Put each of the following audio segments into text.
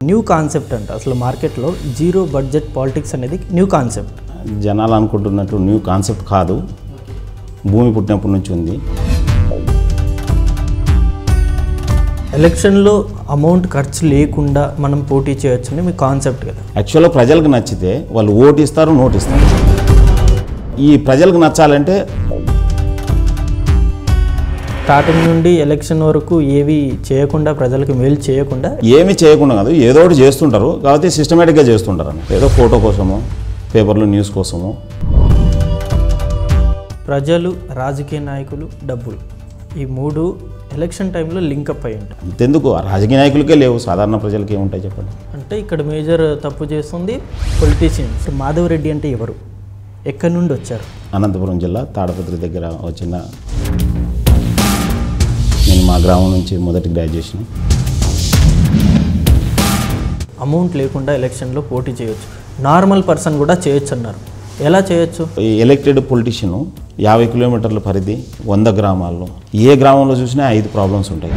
New concept అంట అసలు మార్కెట్లో జీరో బడ్జెట్ పాలిటిక్స్ అనేది న్యూ కాన్సెప్ట్ జనాలు అనుకుంటున్నట్టు న్యూ కాన్సెప్ట్ కాదు భూమి పుట్టినప్పటి నుంచి ఉంది ఎలక్షన్లో అమౌంట్ ఖర్చు లేకుండా మనం పోటీ చేయొచ్చని మీ కాన్సెప్ట్ కదా యాక్చువల్గా ప్రజలకు నచ్చితే వాళ్ళు ఓటు ఇస్తారు నోటు ఇస్తారు ఈ ప్రజలకు నచ్చాలంటే స్టార్టింగ్ నుండి ఎలక్షన్ వరకు ఏవి చేయకుండా ప్రజలకు మేలు చేయకుండా ఏమీ చేయకుండా కాదు ఏదో ఒకటి చేస్తుంటారు కాబట్టి సిస్టమేటిక్గా చేస్తుంటారు అన్నమాట ఏదో ఫోటో కోసమో పేపర్లో న్యూస్ కోసమో ప్రజలు రాజకీయ నాయకులు డబ్బులు ఈ మూడు ఎలక్షన్ టైంలో లింకప్ అయి ఉంటాయి అంతెందుకు ఆ రాజకీయ నాయకులకే లేవు సాధారణ ప్రజలకి ఏముంటాయి చెప్పండి అంటే ఇక్కడ మేజర్ తప్పు చేస్తుంది పొలిటీషియన్స్ మాధవ్ రెడ్డి అంటే ఎవరు ఎక్కడి నుండి వచ్చారు అనంతపురం జిల్లా తాడపత్రి దగ్గర వచ్చిన నేను మా గ్రామం నుంచి మొదటి గ్రాడ్యుయేషన్ అమౌంట్ లేకుండా ఎలక్షన్లో పోటీ చేయొచ్చు నార్మల్ పర్సన్ కూడా చేయొచ్చు అన్నారు ఎలా చేయొచ్చు ఈ ఎలక్టెడ్ పొలిటీషియన్ యాభై కిలోమీటర్ల పరిధి వంద గ్రామాల్లో ఏ గ్రామంలో చూసినా ఐదు ప్రాబ్లమ్స్ ఉంటాయి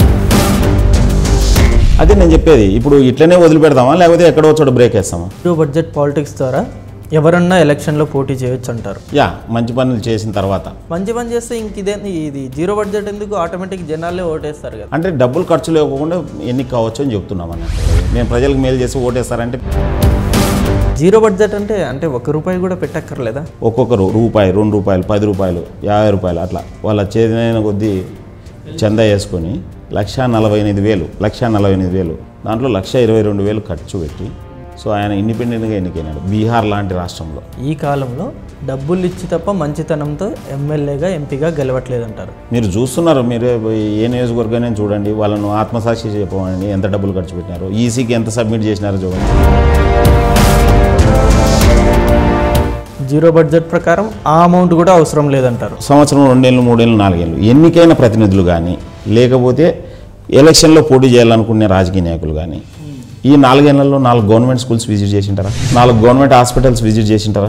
అదే నేను చెప్పేది ఇప్పుడు ఇట్లనే వదిలిపెడదామా లేకపోతే ఎక్కడో చోట బ్రేక్ వేస్తామా జీరో బడ్జెట్ పాలిటిక్స్ ద్వారా ఎవరన్నా ఎలక్షన్లో పోటీ చేయొచ్చు అంటారు యా మంచి పనులు చేసిన తర్వాత మంచి పని చేస్తే ఇంక ఇదే ఇది జీరో బడ్జెట్ ఎందుకు ఆటోమేటిక్ జనాలే ఓటేస్తారు కదా అంటే డబ్బులు ఖర్చు లేకుండా ఎన్ని కావచ్చు అని చెప్తున్నాం అన్నట్టు నేను ప్రజలకు మేలు చేసి ఓటేస్తారంటే జీరో బడ్జెట్ అంటే అంటే ఒక రూపాయి కూడా పెట్టక్కర్లేదా ఒక్కొక్కరు రూపాయి రెండు రూపాయలు పది రూపాయలు యాభై రూపాయలు అట్లా వాళ్ళ చేతినైన కొద్దీ చందా వేసుకొని లక్ష నలభై ఎనిమిది వేలు లక్ష నలభై ఎనిమిది వేలు దాంట్లో లక్ష ఇరవై రెండు వేలు ఖర్చు పెట్టి సో ఆయన ఇండిపెండెంట్గా ఎన్నికైనాడు బీహార్ లాంటి రాష్ట్రంలో ఈ కాలంలో డబ్బులు ఇచ్చి తప్ప మంచితనంతో ఎమ్మెల్యేగా ఎంపీగా గెలవట్లేదంటారు మీరు చూస్తున్నారు మీరు ఏ నియోజకవర్గాన్ని చూడండి వాళ్ళను ఆత్మసాక్షి చెప్పమండి ఎంత డబ్బులు ఖర్చు పెట్టినారు ఈసీకి ఎంత సబ్మిట్ చేసినారో చూడండి జీరో బడ్జెట్ ప్రకారం ఆ అమౌంట్ కూడా అవసరం లేదంటారు సంవత్సరం రెండేళ్ళు మూడేళ్ళు నాలుగేళ్ళు ఎన్నికైన ప్రతినిధులు కానీ లేకపోతే ఎలక్షన్లో పోటీ చేయాలనుకునే రాజకీయ నాయకులు కానీ ఈ నాలుగేళ్లలో నాలుగు గవర్నమెంట్ స్కూల్స్ విజిట్ చేసింటారా నాలుగు గవర్నమెంట్ హాస్పిటల్స్ విజిట్ చేసింటారా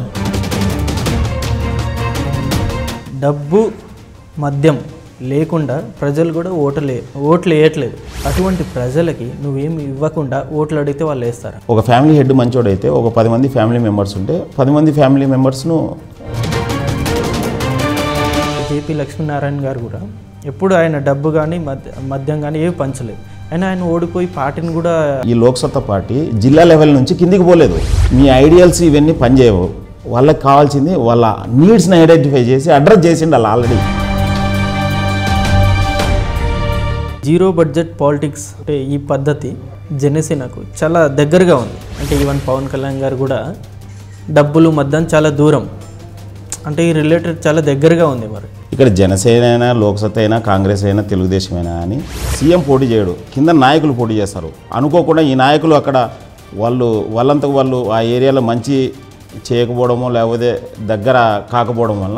డబ్బు మద్యం లేకుండా ప్రజలు కూడా ఓటలే ఓట్లు వేయట్లేదు అటువంటి ప్రజలకి నువ్వేమి ఇవ్వకుండా ఓట్లు అడిగితే వాళ్ళు వేస్తారు ఒక ఫ్యామిలీ హెడ్ మంచోడైతే ఒక పది మంది ఫ్యామిలీ మెంబర్స్ ఉంటే పది మంది ఫ్యామిలీ మెంబర్స్ను జేపీ లక్ష్మీనారాయణ గారు కూడా ఎప్పుడు ఆయన డబ్బు కానీ మద్య మద్యం కానీ ఏవి పంచలేదు అయినా ఆయన ఓడిపోయి పార్టీని కూడా ఈ లోక్సత్తా పార్టీ జిల్లా లెవెల్ నుంచి కిందికి పోలేదు మీ ఐడియల్స్ ఇవన్నీ పనిచేయవు వాళ్ళకి కావాల్సింది వాళ్ళ నీడ్స్ని ఐడెంటిఫై చేసి అడ్రస్ చేసిండు వాళ్ళు ఆల్రెడీ జీరో బడ్జెట్ పాలిటిక్స్ అంటే ఈ పద్ధతి జనసేనకు చాలా దగ్గరగా ఉంది అంటే ఈవెన్ పవన్ కళ్యాణ్ గారు కూడా డబ్బులు మద్యం చాలా దూరం అంటే ఈ రిలేటెడ్ చాలా దగ్గరగా ఉంది మరి ఇక్కడ జనసేన అయినా లోక్సత్తా అయినా కాంగ్రెస్ అయినా తెలుగుదేశం అయినా అని సీఎం పోటీ చేయడు కింద నాయకులు పోటీ చేస్తారు అనుకోకుండా ఈ నాయకులు అక్కడ వాళ్ళు వాళ్ళంతకు వాళ్ళు ఆ ఏరియాలో మంచి చేయకపోవడమో లేకపోతే దగ్గర కాకపోవడం వల్ల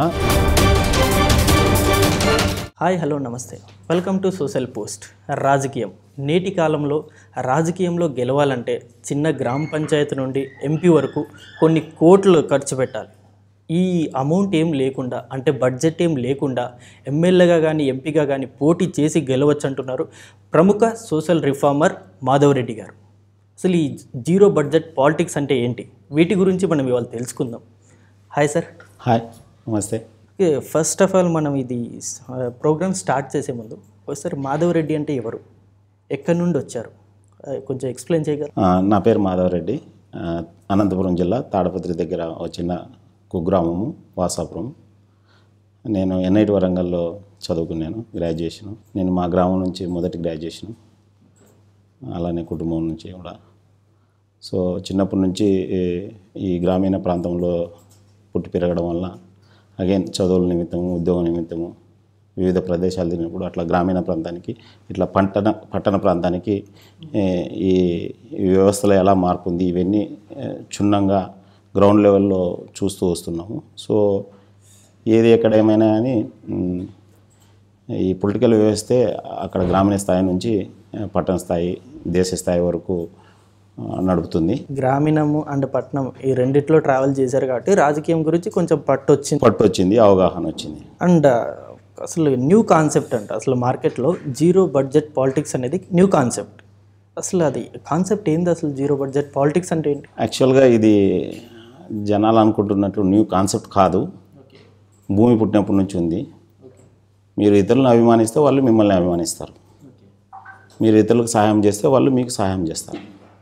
hi hello namaste welcome to social post రాజకీయం నేటి కాలంలో రాజకీయంలో గెలవాలంటే చిన్న గ్రామ పంచాయతీ నుండి ఎంపీ వరకు కొన్ని కోట్లు ఖర్చు పెట్టాలి ఈ అమౌంట్ ఏం లేకుండా అంటే బడ్జెట్ ఏం లేకుండా ఎమ్మెల్యేగా కానీ ఎంపీగా కానీ పోటీ చేసి గెలవచ్చు అంటున్నారు ప్రముఖ సోషల్ రిఫార్మర్ మాధవ్ రెడ్డి గారు అసలు ఈ జీరో బడ్జెట్ పాలిటిక్స్ అంటే ఏంటి వీటి గురించి మనం ఇవాళ తెలుసుకుందాం హాయ్ సార్ హాయ్ నమస్తే ఓకే ఫస్ట్ ఆఫ్ ఆల్ మనం ఇది ప్రోగ్రామ్ స్టార్ట్ చేసే ముందు ఒకసారి మాధవ్ రెడ్డి అంటే ఎవరు ఎక్కడి నుండి వచ్చారు ఆ, కొంచెం ఎక్స్ప్లెయిన్ చేయగలరు ఆ, నా పేరు మాధవరెడ్డి ఆ, అనంతపురం జిల్లా తాడపత్రి దగ్గర వచ్చిన కుగ్రామము వాసాపురం నేను ఎన్ఐటి వరంగల్లో చదువుకున్నాను గ్రాడ్యుయేషన్ నేను మా గ్రామం నుంచి మొదటి గ్రాడ్యుయేషన్ అలానే కుటుంబం నుంచి కూడా సో చిన్నప్పటి నుంచి ఈ- ఈ గ్రామీణ ప్రాంతంలో పుట్టి పెరగడం వల్ల అగైన్ చదువుల నిమిత్తము ఉద్యోగ నిమిత్తము వివిధ ప్రదేశాలు తిరిగినప్పుడు అట్లా గ్రామీణ ప్రాంతానికి ఇట్లా పట్టణ పట్టణ ప్రాంతానికి ఏ, ఈ ఈ వ్యవస్థలో ఎలా మార్పు ఉంది ఇవన్నీ ఏ, క్షుణ్ణంగా గ్రౌండ్ లెవెల్లో చూస్తూ వస్తున్నాము సో ఏది ఎక్కడ ఏమైనా కానీ మ్, ఈ పొలిటికల్ వ్యవస్థే అక్కడ గ్రామీణ స్థాయి నుంచి ఆ, పట్టణ స్థాయి దేశ స్థాయి వరకు ఆ, నడుపుతుంది గ్రామీణము అండ్ పట్నం ఈ రెండిట్లో ట్రావెల్ చేశారు కాబట్టి రాజకీయం గురించి కొంచెం పట్టు వచ్చింది పట్టు వచ్చింది అవగాహన వచ్చింది అండ్ అసలు న్యూ కాన్సెప్ట్ అంట అసలు మార్కెట్లో జీరో బడ్జెట్ పాలిటిక్స్ అనేది న్యూ కాన్సెప్ట్ అసలు అది కాన్సెప్ట్ ఏంది అసలు జీరో బడ్జెట్ పాలిటిక్స్ అంటే ఏంటి యాక్చువల్గా ఇది జనాలు అనుకుంటున్నట్టు న్యూ కాన్సెప్ట్ కాదు భూమి పుట్టినప్పటి నుంచి ఉంది మీరు ఇతరులను అభిమానిస్తే వాళ్ళు మిమ్మల్ని అభిమానిస్తారు మీరు ఇతరులకు సహాయం చేస్తే వాళ్ళు మీకు సహాయం చేస్తారు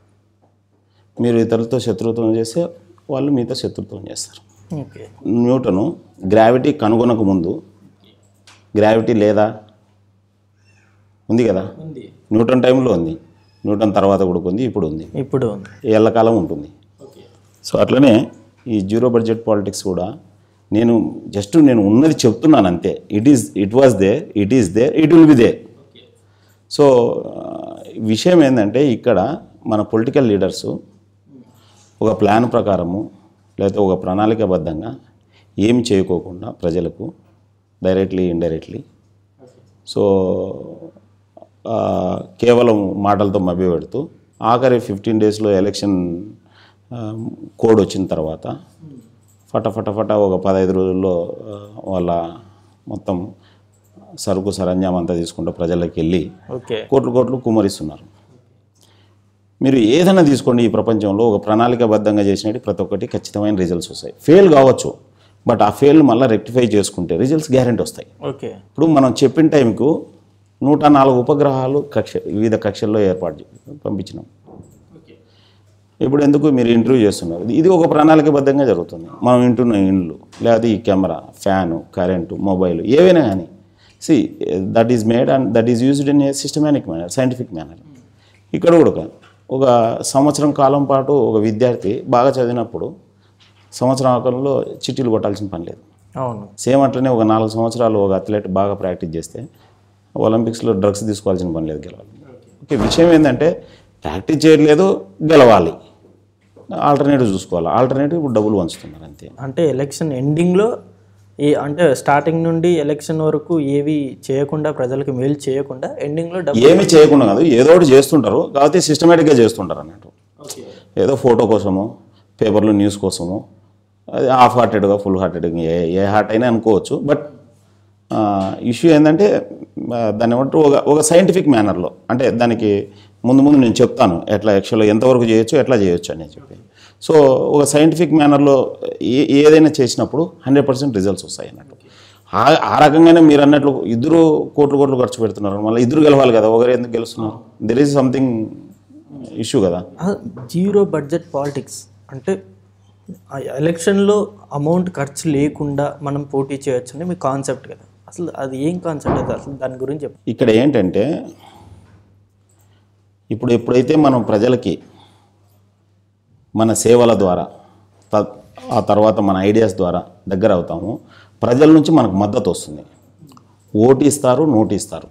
మీరు ఇతరులతో శత్రుత్వం చేస్తే వాళ్ళు మీతో శత్రుత్వం చేస్తారు ఓకే న్యూటను గ్రావిటీ కనుగొనక ముందు గ్రావిటీ లేదా ఉంది కదా ఉంది న్యూటన్ టైంలో ఉంది న్యూటన్ తర్వాత కూడా ఉంది ఇప్పుడు ఉంది ఇప్పుడు ఉంది ఎల్లకాలం ఉంటుంది సో అట్లనే ఈ జీరో బడ్జెట్ పాలిటిక్స్ కూడా నేను జస్ట్ నేను ఉన్నది చెప్తున్నాను అంతే it is it was there it is there it will be there so ఆ, విషయం ఏంటంటే ఇక్కడ మన పొలిటికల్ లీడర్సు ఒక ప్లాన్ ప్రకారము లేకపోతే ఒక ప్రణాళికాబద్ధంగా ఏమి చేయకోకుండా ప్రజలకు డైరెక్ట్లీ ఇండైరెక్ట్లీ సో ఆ, కేవలం మాటలతో మభ్యపెడుతూ ఆఖరి ఫిఫ్టీన్ డేస్లో ఎలక్షన్ ఆ, కోడ్ వచ్చిన తర్వాత ఫట ఫట ఫట ఒక పదహైదు రోజుల్లో ఆ, వాళ్ళ మొత్తం సరుకు సరంజామం అంతా తీసుకుంటూ ప్రజలకు వెళ్ళి ఓకే కోట్లు కోట్లు కుమ్మరిస్తున్నారు మీరు ఏదైనా తీసుకోండి ఈ ప్రపంచంలో ఒక ప్రణాళికాబద్ధంగా చేసినట్టు ప్రతి ఒక్కటి ఖచ్చితమైన రిజల్ట్స్ వస్తాయి ఫెయిల్ కావచ్చు బట్ ఆ ఫెయిల్ మళ్ళీ రెక్టిఫై చేసుకుంటే రిజల్ట్స్ గ్యారెంటీ వస్తాయి ఓకే ఇప్పుడు మనం చెప్పిన టైంకు నూట నాలుగు ఉపగ్రహాలు కక్ష వివిధ కక్షల్లో ఏర్పాటు చే- పంపించినాం ఇప్పుడు ఎందుకు మీరు ఇంటర్వ్యూ చేస్తున్నారు ఇది ఒక ప్రణాళికబద్ధంగా జరుగుతుంది మనం వింటున్న ఇండ్లు లేదా ఈ కెమెరా ఫ్యాను కరెంటు మొబైల్ ఏవైనా కానీ see that is made and that is used in a systematic manner scientific manner ఇక్కడ కూడా ఒక- ఒక సంవత్సరం కాలం పాటు ఒక విద్యార్థి బాగా చదివినప్పుడు సంవత్సరం ఆకంలో చిట్టీలు కొట్టాల్సిన పని లేదు అవును సేమ్ అట్లనే ఒక నాలుగు సంవత్సరాలు ఒక అథ్లెట్ బాగా ప్రాక్టీస్ చేస్తే ఒలింపిక్స్లో డ్రగ్స్ తీసుకోవాల్సిన పని లేదు గెలవాలి ఓకే విషయం ఏంటంటే ప్రాక్టీస్ చేయట్లేదు గెలవాలి ఆల్టర్నేటివ్ చూసుకోవాలి ఆల్టర్నేటివ్ ఇప్పుడు డబ్బులు పంచుతున్నారు అంతే అంటే ఎలక్షన్ ఎండింగ్లో ఏ అంటే స్టార్టింగ్ నుండి ఎలక్షన్ వరకు ఏవి చేయకుండా ప్రజలకు మేలు చేయకుండా ఎండింగ్లో డబ్బు ఏమీ చేయకుండా కాదు ఏదో ఒకటి చేస్తుంటారు కాకపోతే సిస్టమేటిక్గా చేస్తుంటారు అన్నట్టు ఏదో ఫోటో కోసమో పేపర్లో న్యూస్ కోసమో అది హాఫ్ హార్టెడ్గా ఫుల్ హార్టెడ్గా ఏ ఏ హార్ట్ అయినా అనుకోవచ్చు బట్ ఇష్యూ ఏంటంటే ఆ, దాన్ని బట్టి ఒక ఒక సైంటిఫిక్ మేనర్లో అంటే దానికి ముందు ముందు నేను చెప్తాను ఎట్లా యాక్చువల్గా ఎంతవరకు చేయొచ్చు ఎట్లా చేయొచ్చు అని చెప్పి సో ఒక సైంటిఫిక్ మేనర్లో ఏ ఏదైనా చేసినప్పుడు హండ్రెడ్ పర్సెంట్ రిజల్ట్స్ వస్తాయి అన్నట్టు ఆ ఆ రకంగానే మీరు అన్నట్లు ఇద్దరు కోట్లు కోట్లు ఖర్చు పెడుతున్నారు మళ్ళీ ఇద్దరు గెలవాలి కదా ఒకరు ఎందుకు గెలుస్తున్నారు దెర్ ఈజ్ సంథింగ్ ఇష్యూ కదా జీరో బడ్జెట్ పాలిటిక్స్ అంటే ఆ ఎలక్షన్లో అమౌంట్ ఖర్చు లేకుండా మనం పోటీ చేయొచ్చు అని మీ కాన్సెప్ట్ కదా అసలు అది ఏం కాన్సెప్ట్ అది అసలు దాని గురించి చెప్పు ఇక్కడ ఏంటంటే ఇప్పుడు ఎప్పుడైతే మనం ప్రజలకి మన సేవల ద్వారా త- ఆ తర్వాత మన ఐడియాస్ ద్వారా దగ్గర అవుతాము ప్రజల నుంచి మనకు మద్దతు వస్తుంది ఓటు ఇస్తారు నోటు ఇస్తారు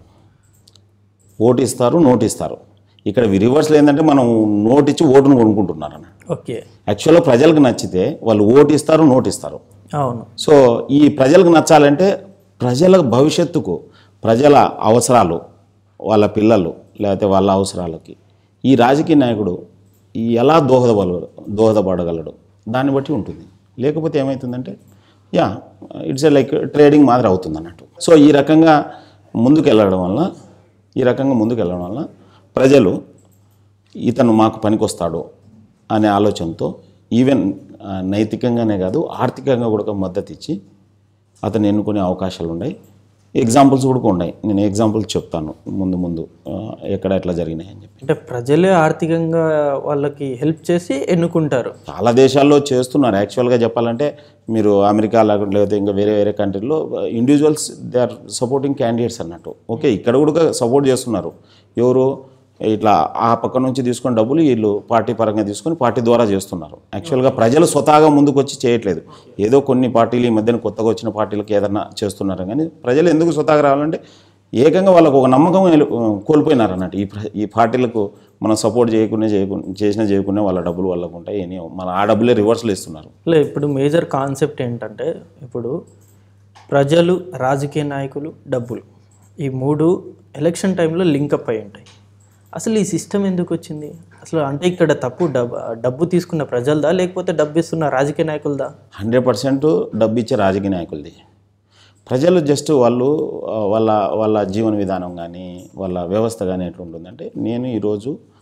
ఓటు ఇస్తారు నోటు ఇస్తారు ఇక్కడ రివర్స్లో ఏంటంటే మనం నోటు ఇచ్చి ఓటును కొనుక్కుంటున్నారు అన్న ఓకే యాక్చువల్గా ప్రజలకు నచ్చితే వాళ్ళు ఓటు ఇస్తారు నోటు ఇస్తారు అవును సో ఈ ప్రజలకు నచ్చాలంటే ప్రజల భవిష్యత్తుకు ప్రజల అవసరాలు వాళ్ళ పిల్లలు లేకపోతే వాళ్ళ అవసరాలకి ఈ రాజకీయ నాయకుడు ఎలా దోహదపడగలడు దోహదపడగలడు దాన్ని బట్టి ఉంటుంది లేకపోతే ఏమవుతుందంటే yeah it's a like trading మాదిరి అవుతుంది అన్నట్టు సో ఈ రకంగా ముందుకు వెళ్ళడం వల్ల ఈ రకంగా ముందుకు వెళ్ళడం వల్ల ప్రజలు ఇతను మాకు పనికొస్తాడు అనే ఆలోచనతో ఈవెన్ ఆ, నైతికంగానే కాదు ఆర్థికంగా కూడా మద్దతు ఇచ్చి అతను ఎన్నుకునే అవకాశాలు ఉన్నాయి ఎగ్జాంపుల్స్ కూడా ఉన్నాయి నేను ఎగ్జాంపుల్స్ చెప్తాను ముందు ముందు ఆ, ఎక్కడ ఎట్లా జరిగినాయి అని చెప్పి అంటే ప్రజలే ఆర్థికంగా వాళ్ళకి హెల్ప్ చేసి ఎన్నుకుంటారు చాలా దేశాల్లో చేస్తున్నారు యాక్చువల్గా చెప్పాలంటే మీరు అమెరికా లేకుంటే లేకపోతే ఇంకా వేరే వేరే కంట్రీలో individuals they are supporting candidates అన్నట్టు ఓకే ఇక్కడ కూడా సపోర్ట్ చేస్తున్నారు ఎవరు ఇట్లా ఆ పక్క నుంచి తీసుకొని డబ్బులు వీళ్ళు పార్టీ పరంగా తీసుకొని పార్టీ ద్వారా చేస్తున్నారు యాక్చువల్గా ప్రజలు స్వతహాగా ముందుకు వచ్చి చేయట్లేదు ఏదో కొన్ని పార్టీలు ఈ మధ్యన కొత్తగా వచ్చిన పార్టీలకు ఏదన్నా చేస్తున్నారు కానీ ప్రజలు ఎందుకు స్వతహాగా రావాలంటే ఏకంగా వాళ్ళకు ఒక నమ్మకం ఎలు- కోల్పోయినారు అన్నట్టు ఈ ప్ర- ఈ పార్టీలకు మనం సపోర్ట్ చేయకుండా చేయకుండా చేసినా చేయకుండా వాళ్ళ డబ్బులు వాళ్ళకు ఉంటాయి ఏమీ మన ఆ డబ్బులే రివర్స్లో ఇస్తున్నారు లే ఇప్పుడు మేజర్ కాన్సెప్ట్ ఏంటంటే ఇప్పుడు ప్రజలు రాజకీయ నాయకులు డబ్బులు ఈ మూడు ఎలక్షన్ టైంలో లింకప్ అయి ఉంటాయి అసలు ఈ సిస్టమ్ ఎందుకు వచ్చింది అసలు అంటే ఇక్కడ తప్పు డబ్బు డబ్బు తీసుకున్న ప్రజలదా లేకపోతే డబ్బు ఇస్తున్న రాజకీయ నాయకులదా హండ్రెడ్ పర్సెంట్ డబ్బు ఇచ్చే రాజకీయ నాయకులది ప్రజలు జస్ట్ వాళ్ళు ఆ, వాళ్ళ వాళ్ళ జీవన విధానం కానీ వాళ్ళ వ్యవస్థ కానీ ఎట్లా ఉంటుందంటే నేను ఈరోజు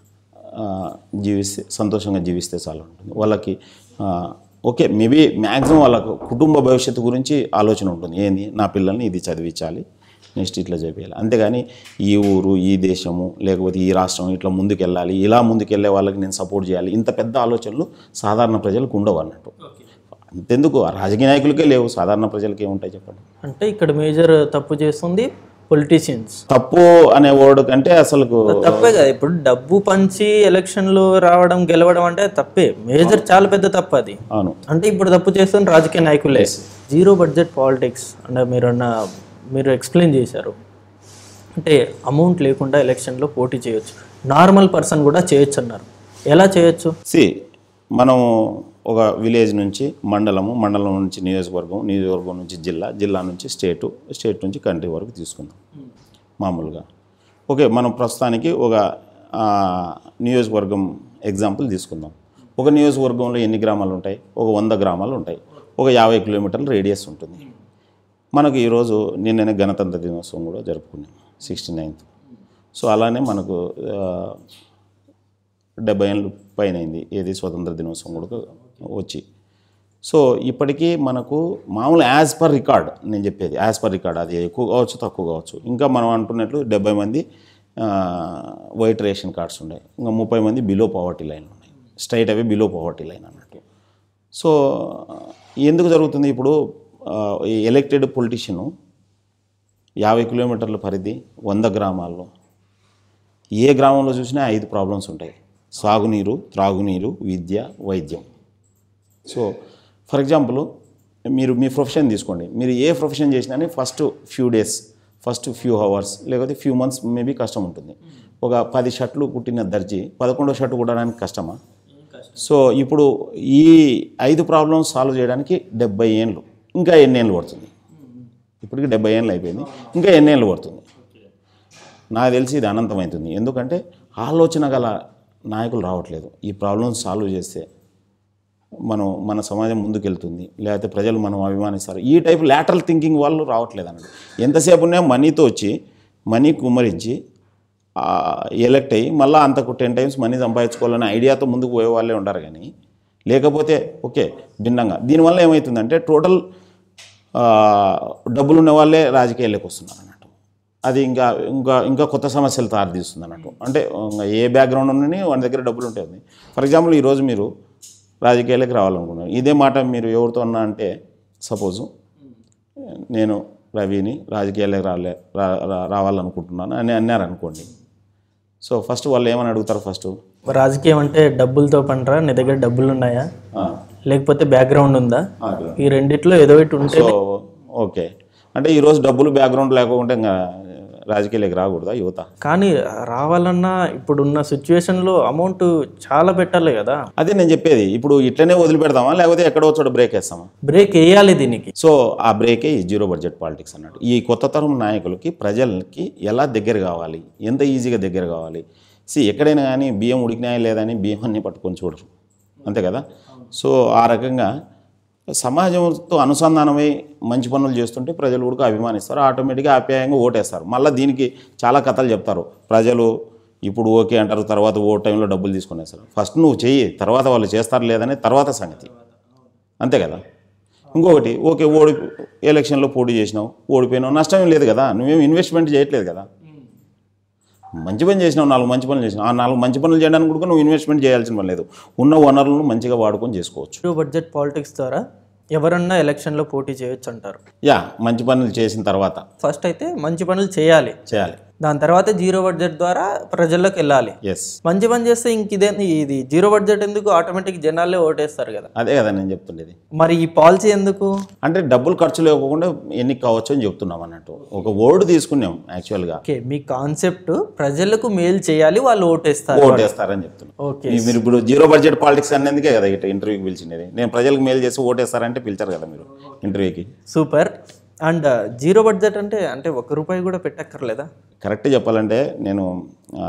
ఆ, జీవిస్తే సంతోషంగా జీవిస్తే చాలా ఉంటుంది వాళ్ళకి ఆ, ఓకే మేబీ మ్యాక్సిమం వాళ్ళకు కుటుంబ భవిష్యత్తు గురించి ఆలోచన ఉంటుంది ఏంది నా పిల్లల్ని ఇది చదివించాలి నెక్స్ట్ ఇట్లా చేయాలి అంతేగాని ఈ ఊరు ఈ దేశము లేకపోతే ఈ రాష్ట్రం ఇట్లా ముందుకెళ్ళాలి ఇలా ముందుకెళ్ళే వాళ్ళకి నేను సపోర్ట్ చేయాలి ఇంత పెద్ద ఆలోచనలు సాధారణ ప్రజలకు ఉండవు అన్నట్టు అంతెందుకు ఆ రాజకీయ నాయకులకే లేవు సాధారణ ప్రజలకి ఏముంటాయి చెప్పండి అంటే ఇక్కడ మేజర్ తప్పు చేస్తుంది పొలిటీషియన్స్ తప్పు అనే వర్డ్ కంటే అసలు తప్పే కదా ఇప్పుడు డబ్బు పంచి ఎలక్షన్లు రావడం గెలవడం అంటే తప్పే మేజర్ చాలా పెద్ద తప్పు అది అవును అంటే ఇప్పుడు తప్పు చేస్తున్న రాజకీయ నాయకులే జీరో బడ్జెట్ పాలిటిక్స్ అంటే మీరు అన్న మీరు ఎక్స్ప్లెయిన్ చేశారు అంటే అమౌంట్ లేకుండా ఎలక్షన్లో పోటీ చేయొచ్చు నార్మల్ పర్సన్ కూడా చేయొచ్చు అన్నారు ఎలా చేయొచ్చు సి మనం ఒక విలేజ్ నుంచి మండలము మండలం నుంచి నియోజకవర్గం నియోజకవర్గం నుంచి జిల్లా జిల్లా నుంచి స్టేటు స్టేట్ నుంచి కంట్రీ వరకు తీసుకుందాం మామూలుగా ఓకే మనం ప్రస్తుతానికి ఒక ఆ, నియోజకవర్గం ఎగ్జాంపుల్ తీసుకుందాం ఒక నియోజకవర్గంలో ఎన్ని గ్రామాలు ఉంటాయి ఒక వంద గ్రామాలు ఉంటాయి ఒక యాభై కిలోమీటర్ల రేడియస్ ఉంటుంది మనకు ఈరోజు నిన్ననే గణతంత్ర దినోత్సవం కూడా జరుపుకున్నాం సిక్స్టీ నైన్త్ సో అలానే మనకు ఆ, డెబ్బై ఏళ్ళు పైన అయింది ఏది స్వతంత్ర దినోత్సవం కూడా వచ్చి సో ఇప్పటికీ మనకు మామూలు యాజ్ పర్ రికార్డ్ నేను చెప్పేది యాజ్ పర్ రికార్డ్ అది ఎక్కువ కావచ్చు తక్కువ కావచ్చు ఇంకా మనం అంటున్నట్లు డెబ్బై మంది వైట్ రేషన్ కార్డ్స్ ఉన్నాయి ఇంకా ముప్పై మంది బిలో పవర్టీ లైన్ ఉన్నాయి straight away below poverty line అన్నట్టు సో ఎందుకు జరుగుతుంది ఇప్పుడు ఎలక్టెడ్ పొలిటీషియను యాభై కిలోమీటర్ల పరిధి వంద గ్రామాల్లో ఏ గ్రామంలో చూసినా ఐదు ప్రాబ్లమ్స్ ఉంటాయి సాగునీరు త్రాగునీరు విద్య వైద్యం సో ఫర్ ఎగ్జాంపుల్ మీరు మీ ప్రొఫెషన్ తీసుకోండి మీరు ఏ ప్రొఫెషన్ చేసినా first few days first few hours లేకపోతే ఫ్యూ మంత్స్ మేబీ కష్టం ఉంటుంది ఒక పది షర్ట్లు కుట్టిన దర్జీ పదకొండో షర్ట్ కుట్టడానికి కష్టమా సో ఇప్పుడు ఈ ఐదు ప్రాబ్లమ్స్ సాల్వ్ చేయడానికి డెబ్బై ఏళ్ళు ఇంకా ఎన్నేళ్ళు పడుతుంది ఇప్పటికి డెబ్బై ఏళ్ళు అయిపోయింది ఇంకా ఎన్నేళ్ళు పడుతుంది నాకు తెలిసి ఇది అనంతమవుతుంది ఎందుకంటే ఆలోచన గల నాయకులు రావట్లేదు ఈ ప్రాబ్లమ్స్ సాల్వ్ చేస్తే మనం మన సమాజం ముందుకెళ్తుంది లేకపోతే ప్రజలు మనం అభిమానిస్తారు ఈ టైప్ లాటరల్ థింకింగ్ వాళ్ళు రావట్లేదు అన్నట్టు ఎంతసేపు ఉన్నా మనీతో వచ్చి మనీ కుమ్మరించి ఎలక్ట్ అయ్యి మళ్ళీ అంతకు టెన్ టైమ్స్ మనీ సంపాదించుకోవాలనే ఐడియాతో ముందుకు పోయే వాళ్ళే ఉంటారు కానీ లేకపోతే ఓకే భిన్నంగా దీనివల్ల ఏమవుతుందంటే టోటల్ డబ్బులు ఉన్న వాళ్ళే రాజకీయాల్లోకి వస్తున్నారు అన్నట్టు అది ఇంకా ఇంకా ఇంకా కొత్త సమస్యలు దారితీస్తుంది అన్నట్టు అంటే ఇంకా ఏ బ్యాక్గ్రౌండ్ ఉన్నని వాడి దగ్గర డబ్బులు ఉంటుంది ఫర్ ఎగ్జాంపుల్ ఈరోజు మీరు రాజకీయాలకు రావాలనుకున్నారు ఇదే మాట మీరు ఎవరితో అన్నా అంటే సపోజు నేను రవిని రాజకీయాలకు రాలే రా- రా- రావాలనుకుంటున్నాను అని అన్నారు అనుకోండి సో ఫస్ట్ వాళ్ళు ఏమని అడుగుతారు ఫస్ట్ రాజకీయం అంటే డబ్బులతో పంటరా నీ దగ్గర డబ్బులు ఉన్నాయా లేకపోతే బ్యాక్గ్రౌండ్ ఉందా ఈ రెండిట్లో ఏదో ఒకటి ఉంటే సో ఓకే అంటే ఈరోజు డబ్బులు బ్యాక్గ్రౌండ్ లేకుండా ఇంకా రాజకీయాలకు రాకూడదా యువత కానీ రావాలన్నా ఇప్పుడున్న సిచ్యువేషన్లో అమౌంట్ చాలా పెట్టాలి కదా అదే నేను చెప్పేది ఇప్పుడు ఇట్లనే వదిలిపెడతామా లేకపోతే ఎక్కడో చోట బ్రేక్ వేస్తామా బ్రేక్ వేయాలి దీనికి సో ఆ బ్రేకే ఈ జీరో బడ్జెట్ పాలిటిక్స్ అన్నట్టు ఈ కొత్త తరం నాయకులకి ప్రజలకి ఎలా దగ్గర కావాలి ఎంత ఈజీగా దగ్గర కావాలి సి ఎక్కడైనా కానీ బియ్యం ఉడికినాయా లేదని బియ్యం అన్ని పట్టుకొని చూడరు అంతే కదా సో ఆ రకంగా సమాజంతో అనుసంధానమై మంచి పనులు చేస్తుంటే ప్రజలు కూడా అభిమానిస్తారు ఆటోమేటిక్గా ఆప్యాయంగా ఓటేస్తారు మళ్ళీ దీనికి చాలా కథలు చెప్తారు ప్రజలు ఇప్పుడు ఓకే అంటారు తర్వాత ఓ టైంలో డబ్బులు తీసుకునేస్తారు ఫస్ట్ నువ్వు చెయ్యి తర్వాత వాళ్ళు చేస్తారు లేదని తర్వాత సంగతి అంతే కదా ఇంకొకటి ఓకే ఓడి ఎలక్షన్లో పోటీ చేసినావు ఓడిపోయినావు నష్టం ఏం లేదు కదా నువ్వేం ఇన్వెస్ట్మెంట్ చేయట్లేదు కదా మంచి పని చేసినావు నాలుగు మంచి పనులు చేసినావు ఆ నాలుగు మంచి పనులు చేయడానికి కూడా నువ్వు ఇన్వెస్ట్మెంట్ చేయాల్సిన పని లేదు ఉన్న వనరులను మంచిగా వాడుకొని చేసుకోవచ్చు జీరో బడ్జెట్ పాలిటిక్స్ ద్వారా ఎవరన్నా ఎలక్షన్లో పోటీ చేయొచ్చు అంటారు యా మంచి పనులు చేసిన తర్వాత ఫస్ట్ అయితే మంచి పనులు చేయాలి చేయాలి దాని తర్వాత జీరో బడ్జెట్ ద్వారా ప్రజల్లోకి వెళ్ళాలి ఎస్ మంచి పని చేస్తే ఇంక ఇదే ఇది జీరో బడ్జెట్ ఎందుకు ఆటోమేటిక్ జనాలే ఓటేస్తారు కదా అదే కదా నేను చెప్తుండేది మరి ఈ పాలసీ ఎందుకు అంటే డబ్బులు ఖర్చు లేకుండా ఎన్నిక కావచ్చు అని చెప్తున్నాం అన్నట్టు ఒక వర్డ్ తీసుకున్నాం యాక్చువల్గా ఓకే మీ కాన్సెప్ట్ ప్రజలకు మేలు చేయాలి వాళ్ళు ఓటేస్తారు ఓటేస్తారని చెప్తున్నాం ఓకే మీ- మీరు ఇప్పుడు జీరో బడ్జెట్ పాలిటిక్స్ అనేందుకే కదా ఇట్లా ఇంటర్వ్యూకి పిలిచినది నేను ప్రజలకు మేలు చేసి ఓటేస్తారంటే పిలిచారు కదా మీరు ఇంటర్వ్యూకి సూపర్ అండ్ జీరో బడ్జెట్ అంటే అంటే ఒక రూపాయి కూడా పెట్టక్కర్లేదా కరెక్ట్ చెప్పాలంటే నేను ఆ,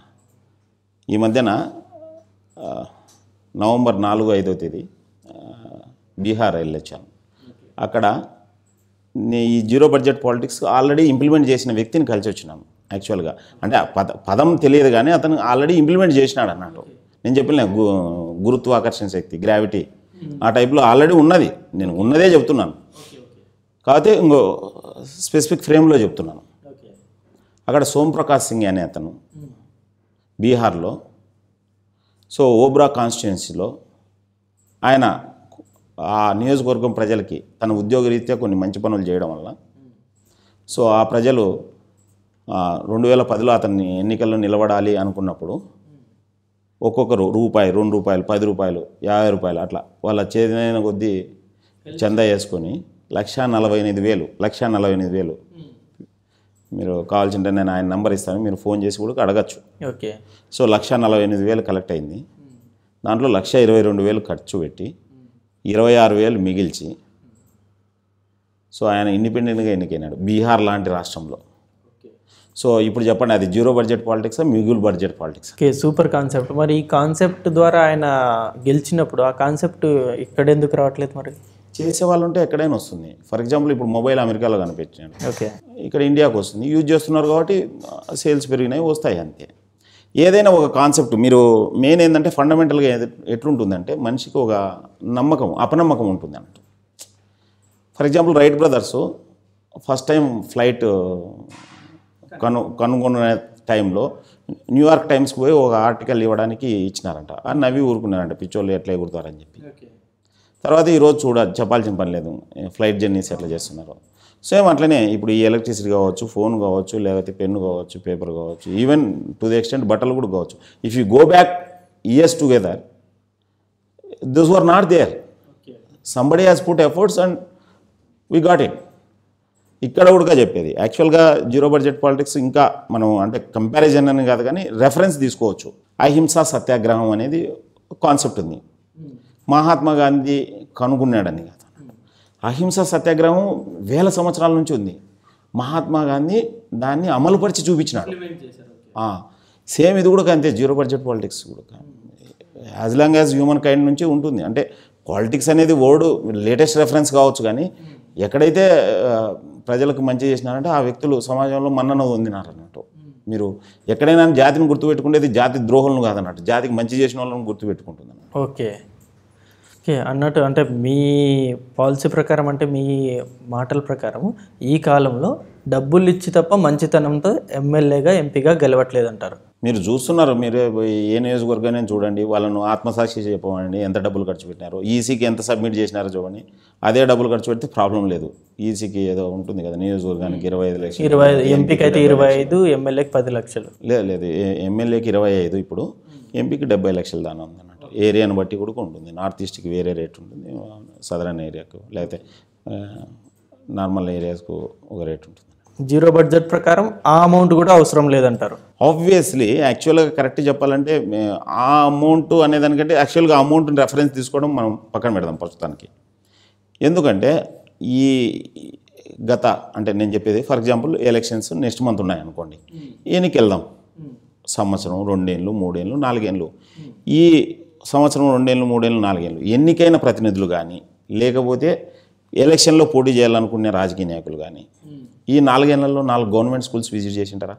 ఈ మధ్యన ఆ, నవంబర్ నాలుగు ఐదో తేదీ ఆ, బీహార్ వెళ్ళొచ్చాను అక్కడ నే- ఈ zero budget politics already implement చేసిన వ్యక్తిని కలిసి వచ్చినాను యాక్చువల్గా అంటే ఆ పద పదం తెలియదు కానీ అతను ఆల్రెడీ ఇంప్లిమెంట్ చేసినాడు అన్నట్టు నేను చెప్పిన గు గురుత్వాకర్షణ శక్తి గ్రావిటీ ఆ టైప్లో ఆల్రెడీ ఉన్నది నేను ఉన్నదే చెప్తున్నాను కాకపోతే ఇంకో స్పెసిఫిక్ ఫ్రేమ్లో చెప్తున్నాను అక్కడ సోంప్రకాష్ సింగ్ అనే అతను బీహార్లో సో ఓబ్రా కాన్స్టిట్యున్సీలో ఆయన ఆ నియోజకవర్గం ప్రజలకి తన ఉద్యోగరీత్యా కొన్ని మంచి పనులు చేయడం వల్ల సో ఆ ప్రజలు ఆ, రెండు వేల పదిలో అతన్ని ఎన్నికల్లో నిలబడాలి అనుకున్నప్పుడు ఒక్కొక్కరు రూపాయి రెండు రూపాయలు పది రూపాయలు యాభై రూపాయలు అట్లా వాళ్ళ చేదైన కొద్దీ చందా వేసుకొని లక్ష నలభై ఎనిమిది వేలు లక్ష నలభై ఎనిమిది వేలు మీరు కావాల్సింటే నేను ఆయన నెంబర్ ఇస్తాను మీరు ఫోన్ చేసి కూడా అడగచ్చు ఓకే సో లక్ష నలభై ఎనిమిది వేలు కలెక్ట్ అయింది దాంట్లో లక్ష ఇరవై రెండు వేలు ఖర్చు పెట్టి ఇరవై ఆరు వేలు మిగిల్చి సో ఆయన ఇండిపెండెంట్గా ఎన్నికైనాడు బీహార్ లాంటి రాష్ట్రంలో సో ఇప్పుడు చెప్పండి అది జీరో బడ్జెట్ పాలిటిక్సా మిగులు budget politics okay super concept మరి ఈ కాన్సెప్ట్ ద్వారా ఆయన గెలిచినప్పుడు ఆ కాన్సెప్ట్ ఇక్కడ ఎందుకు రావట్లేదు మరి చేసే వాళ్ళు ఉంటే ఎక్కడైనా వస్తుంది ఫర్ ఎగ్జాంపుల్ ఇప్పుడు మొబైల్ అమెరికాలో కనిపించాను ఓకే ఇక్కడ ఇండియాకి వస్తుంది యూజ్ చేస్తున్నారు కాబట్టి సేల్స్ పెరిగినాయి వస్తాయి అంతే ఏదైనా ఒక కాన్సెప్ట్ మీరు మెయిన్ ఏంటంటే ఫండమెంటల్గా ఏది- ఎట్లుంటుందంటే మనిషికి ఒక నమ్మకం అపనమ్మకం ఉంటుంది అన్నట్టు for example Wright brothers first time flight కను కనుగొన్న టైంలో న్యూయార్క్ టైమ్స్కి పోయి ఒక ఆర్టికల్ ఇవ్వడానికి ఇచ్చినారంట అని నవ్వి ఊరుకున్నారంట పిచ్చోళ్ళు ఎట్లా ఎగురుతారని చెప్పి తర్వాత ఈరోజు చూడ చెప్పాల్సిన పని లేదు ఫ్లైట్ జర్నీస్ ఎట్లా చేస్తున్నారు సేమ్ అట్లనే ఇప్పుడు ఈ ఎలక్ట్రిసిటీ కావచ్చు ఫోన్ కావచ్చు లేకపోతే పెన్ను కావచ్చు పేపర్ కావచ్చు ఈవెన్ టు ది ఎక్స్టెంట్ బట్టలు కూడా కావచ్చు if you go back years together this were not there somebody has put efforts and we got it ఇక్కడ కూడా చెప్పేది యాక్చువల్గా జీరో బడ్జెట్ పాలిటిక్స్ ఇంకా మనం అంటే కంపారిజన్ అని కాదు కానీ రెఫరెన్స్ తీసుకోవచ్చు అహింసా సత్యాగ్రహం అనేది కాన్సెప్ట్ ఉంది మహాత్మా గాంధీ కనుగొన్నాడని కాదు అహింసా సత్యాగ్రహం వేల సంవత్సరాల నుంచి ఉంది మహాత్మా గాంధీ దాన్ని అమలుపరిచి చూపించినాడు సేమ్ ఇది కూడా అంతే జీరో బడ్జెట్ పాలిటిక్స్ కూడా as long as human kind నుంచి ఉంటుంది అంటే పాలిటిక్స్ అనేది వర్డ్ లేటెస్ట్ రెఫరెన్స్ కావచ్చు కానీ ఎక్కడైతే ఆ, ప్రజలకు మంచి చేసినారంటే ఆ వ్యక్తులు సమాజంలో మన్నన పొందినారు అన్నట్టు మీరు ఎక్కడైనా జాతిని గుర్తుపెట్టుకునేది జాతి ద్రోహులను కాదన్నట్టు జాతికి మంచి చేసిన వాళ్ళని గుర్తుపెట్టుకుంటుంది అన్నట్టు. ఓకే ఓకే అన్నట్టు అంటే మీ పాలసీ ప్రకారం అంటే మీ మాటల ప్రకారం ఈ కాలంలో డబ్బులు ఇచ్చి తప్ప మంచితనంతో ఎమ్మెల్యేగా ఎంపీగా గెలవట్లేదు అంటారు మీరు చూస్తున్నారు మీరు ఏ నియోజకవర్గాన్ని చూడండి వాళ్ళను ఆత్మసాక్షి చెప్పమండి ఎంత డబ్బులు ఖర్చు పెట్టినారు ఈసీకి ఎంత సబ్మిట్ చేసినారో చూడండి అదే డబ్బులు ఖర్చు పెడితే ప్రాబ్లం లేదు ఈసీకి ఏదో ఉంటుంది కదా నియోజకవర్గానికి ఇరవై ఐదు లక్షలు ఇరవై ఐదు ఎంపీకి అయితే ఇరవై ఐదు ఎమ్మెల్యేకి పది లక్షలు లేదు లేదు ఏ- ఎమ్మెల్యేకి ఇరవై ఐదు ఇప్పుడు ఎంపీకి డెబ్బై లక్షల దాని ఉంది అన్నట్టు ఏరియాని బట్టి కూడా ఉంటుంది నార్త్ ఈస్ట్కి వేరే రేట్ ఉంటుంది సదరన్ ఏరియాకు లేకపోతే ఆ, నార్మల్ ఏరియాస్కు ఒక రేట్ ఉంటుంది జీరో బడ్జెట్ ప్రకారం ఆ అమౌంట్ కూడా అవసరం లేదంటారు ఆబ్వియస్లీ యాక్చువల్గా కరెక్ట్ చెప్పాలంటే మే- ఆ అమౌంట్ అనేదానికంటే యాక్చువల్గా అమౌంట్ని రెఫరెన్స్ తీసుకోవడం మనం పక్కన పెడదాం ప్రస్తుతానికి ఎందుకంటే ఈ గత అంటే నేను చెప్పేది for example elections next month ఉన్నాయనుకోండి ఈయనకి వెళ్దాం సంవత్సరం రెండేళ్ళు మూడేళ్ళు నాలుగేళ్ళు ఈ సంవత్సరం రెండేళ్ళు మూడేళ్ళు నాలుగేళ్ళు ఎన్నికైన ప్రతినిధులు కానీ లేకపోతే ఎలక్షన్లో పోటీ చేయాలనుకునే రాజకీయ నాయకులు కానీ ఈ నాలుగేళ్లలో నాలుగు గవర్నమెంట్ స్కూల్స్ విజిట్ చేసింటారా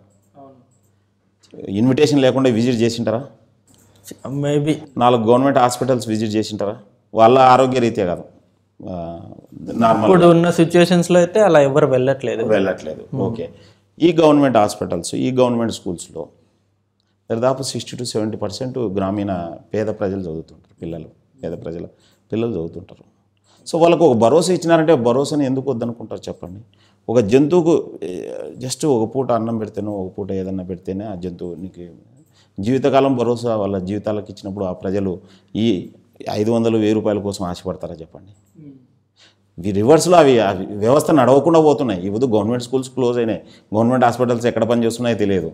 ఇన్విటేషన్ లేకుండా విజిట్ చేసింటారా మేబీ నాలుగు గవర్నమెంట్ హాస్పిటల్స్ విజిట్ చేసింటారా వాళ్ళ ఆరోగ్య రీత్యా కాదు ఆ, నార్మల్ ఇప్పుడు ఉన్న సిచ్యువేషన్స్లో అయితే అలా ఎవరు వెళ్ళట్లేదు వెళ్ళట్లేదు ఓకే ఈ గవర్నమెంట్ హాస్పిటల్స్ ఈ గవర్నమెంట్ స్కూల్స్లో దాదాపు సిక్స్టీ టు సెవెంటీ పర్సెంట్ గ్రామీణ పేద ప్రజలు చదువుతుంటారు పిల్లలు పేద ప్రజల పిల్లలు చదువుతుంటారు సో వాళ్ళకు ఒక భరోసా ఇచ్చినారంటే ఆ భరోసాని ఎందుకు వద్దనుకుంటారు చెప్పండి ఒక జంతువుకు ఏ, జస్ట్ ఒక పూట అన్నం పెడితేనో ఒక పూట ఏదన్నా పెడితేనే ఆ జంతువు నీకు జీవితకాలం భరోసా వాళ్ళ జీవితాలకు ఇచ్చినప్పుడు ఆ ప్రజలు ఈ ఐదు వందలు వెయ్యి రూపాయల కోసం ఆశపడతారా చెప్పండి ఇవి రివర్స్లో అవి అవి వ్యవస్థ నడవకుండా పోతున్నాయి ఇప్పుడు గవర్నమెంట్ స్కూల్స్ క్లోజ్ అయినాయి గవర్నమెంట్ హాస్పిటల్స్ ఎక్కడ పని చేస్తున్నాయో తెలియదు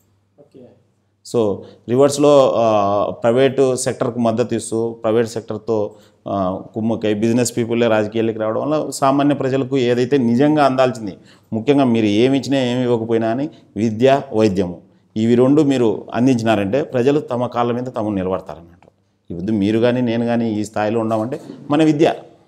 సో రివర్స్లో ఆ, ప్రైవేటు సెక్టర్కు మద్దతు ఇస్తూ ప్రైవేట్ సెక్టర్తో ఆ, కుమ్మక్కై బిజినెస్ పీపుల్లే రాజకీయాలకు రావడం వల్ల సామాన్య ప్రజలకు ఏదైతే నిజంగా అందాల్సింది ముఖ్యంగా మీరు ఏమి ఇచ్చినా ఏమి ఇవ్వకపోయినా అని విద్య వైద్యము ఇవి రెండు మీరు అందించినారంటే ప్రజలు తమ కాళ్ళ మీద తాము నిలబడతారన్నట్టు ఇప్పుడు మీరు కానీ నేను కానీ ఈ స్థాయిలో ఉన్నామంటే మన విద్య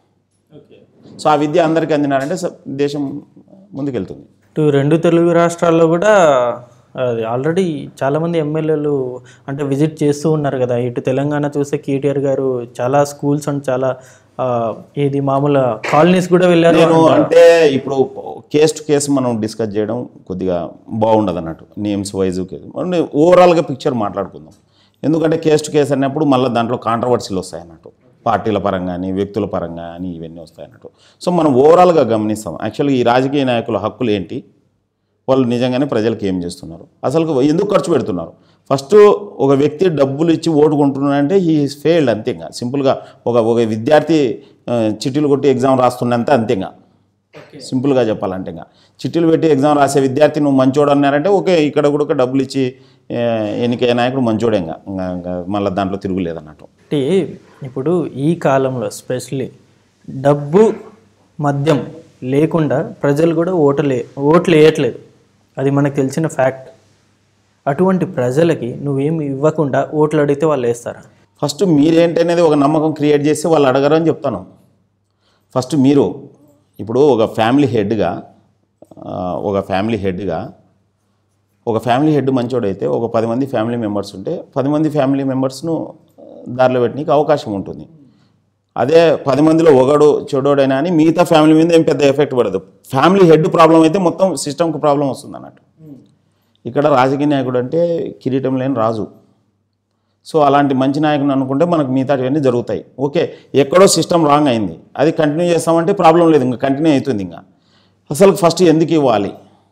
సో ఆ విద్య అందరికీ అందినారంటే స- దేశం ముందుకెళ్తుంది ఇటు రెండు తెలుగు రాష్ట్రాల్లో కూడా అది ఆల్రెడీ చాలామంది ఎమ్మెల్యేలు అంటే విజిట్ చేస్తూ ఉన్నారు కదా ఇటు తెలంగాణ చూస్తే కేటీఆర్ గారు చాలా స్కూల్స్ అండ్ చాలా ఆ, ఏది మామూలు కాలనీస్ కూడా వెళ్ళారు నేను అంటే ఇప్పుడు కేస్ టు కేసు మనం డిస్కస్ చేయడం కొద్దిగా బాగుండదు అన్నట్టు నేమ్స్ వైజ్ మనం ఓవరాల్గా పిక్చర్ మాట్లాడుకుందాం ఎందుకంటే కేస్ టు కేసు అన్నప్పుడు మళ్ళీ దాంట్లో కాంట్రవర్సీలు వస్తాయి అన్నట్టు పార్టీల పరంగా కానీ వ్యక్తుల పరంగా కానీ ఇవన్నీ వస్తాయి అన్నట్టు సో మనం ఓవరాల్గా గమనిస్తాం యాక్చువల్గా ఈ రాజకీయ నాయకుల హక్కులు ఏంటి వాళ్ళు నిజంగానే ప్రజలకు ఏం చేస్తున్నారు అసలు ఎందుకు ఖర్చు పెడుతున్నారు ఫస్ట్ ఒక వ్యక్తి డబ్బులు ఇచ్చి ఓటు కొంటున్నాడంటే ఈ ఫెయిల్డ్ అంతే ఇంకా సింపుల్గా ఒక ఒక విద్యార్థి ఆ, చిట్టీలు కొట్టి ఎగ్జామ్ రాస్తున్నంత అంతే ఇంకా సింపుల్గా చెప్పాలంటే ఇంకా చిట్టీలు పెట్టి ఎగ్జామ్ రాసే విద్యార్థి నువ్వు మంచోడు అన్నారంటే ఓకే ఇక్కడ కూడా ఒక డబ్బులు ఇచ్చి ఆ, ఎన్నికయ్యే నాయకుడు మంచోడే ఇంకా ఇంకా- ఇంకా మళ్ళీ దాంట్లో తిరుగులేదన్నట్టు అంటే ఇప్పుడు ఈ కాలంలో స్పెషల్లీ డబ్బు మద్యం లేకుండా ప్రజలు కూడా ఓటలే ఓట్లు వేయట్లేదు అది మనకు తెలిసిన ఫ్యాక్ట్ అటువంటి ప్రజలకి నువ్వేమి ఇవ్వకుండా ఓట్లు అడిగితే వాళ్ళు వేస్తారా ఫస్ట్ మీరేంటి అనేది ఒక నమ్మకం క్రియేట్ చేసి వాళ్ళు అడగరు అని చెప్తాను ఫస్ట్ మీరు ఇప్పుడు ఒక ఫ్యామిలీ హెడ్గా ఆ, ఒక ఫ్యామిలీ హెడ్గా ఒక ఫ్యామిలీ హెడ్ మంచోడైతే ఒక పది మంది ఫ్యామిలీ మెంబర్స్ ఉంటే పది మంది ఫ్యామిలీ మెంబర్స్ను దారిలో పెట్టడానికి అవకాశం ఉంటుంది అదే పది మందిలో ఒకడు చెడోడైనా అని మిగతా ఫ్యామిలీ మీద ఏం పెద్ద ఎఫెక్ట్ పడదు ఫ్యామిలీ హెడ్ ప్రాబ్లం అయితే మొత్తం సిస్టమ్కి ప్రాబ్లం వస్తుంది అన్నట్టు ఇక్కడ రాజకీయ నాయకుడు అంటే కిరీటం లేని రాజు సో అలాంటి మంచి నాయకుని అనుకుంటే మనకు మిగతాటివన్నీ జరుగుతాయి ఓకే ఎక్కడో సిస్టమ్ రాంగ్ అయింది అది కంటిన్యూ చేస్తామంటే ప్రాబ్లం లేదు ఇంకా కంటిన్యూ అవుతుంది ఇంకా అసలు ఫస్ట్ ఎందుకు ఇవ్వాలి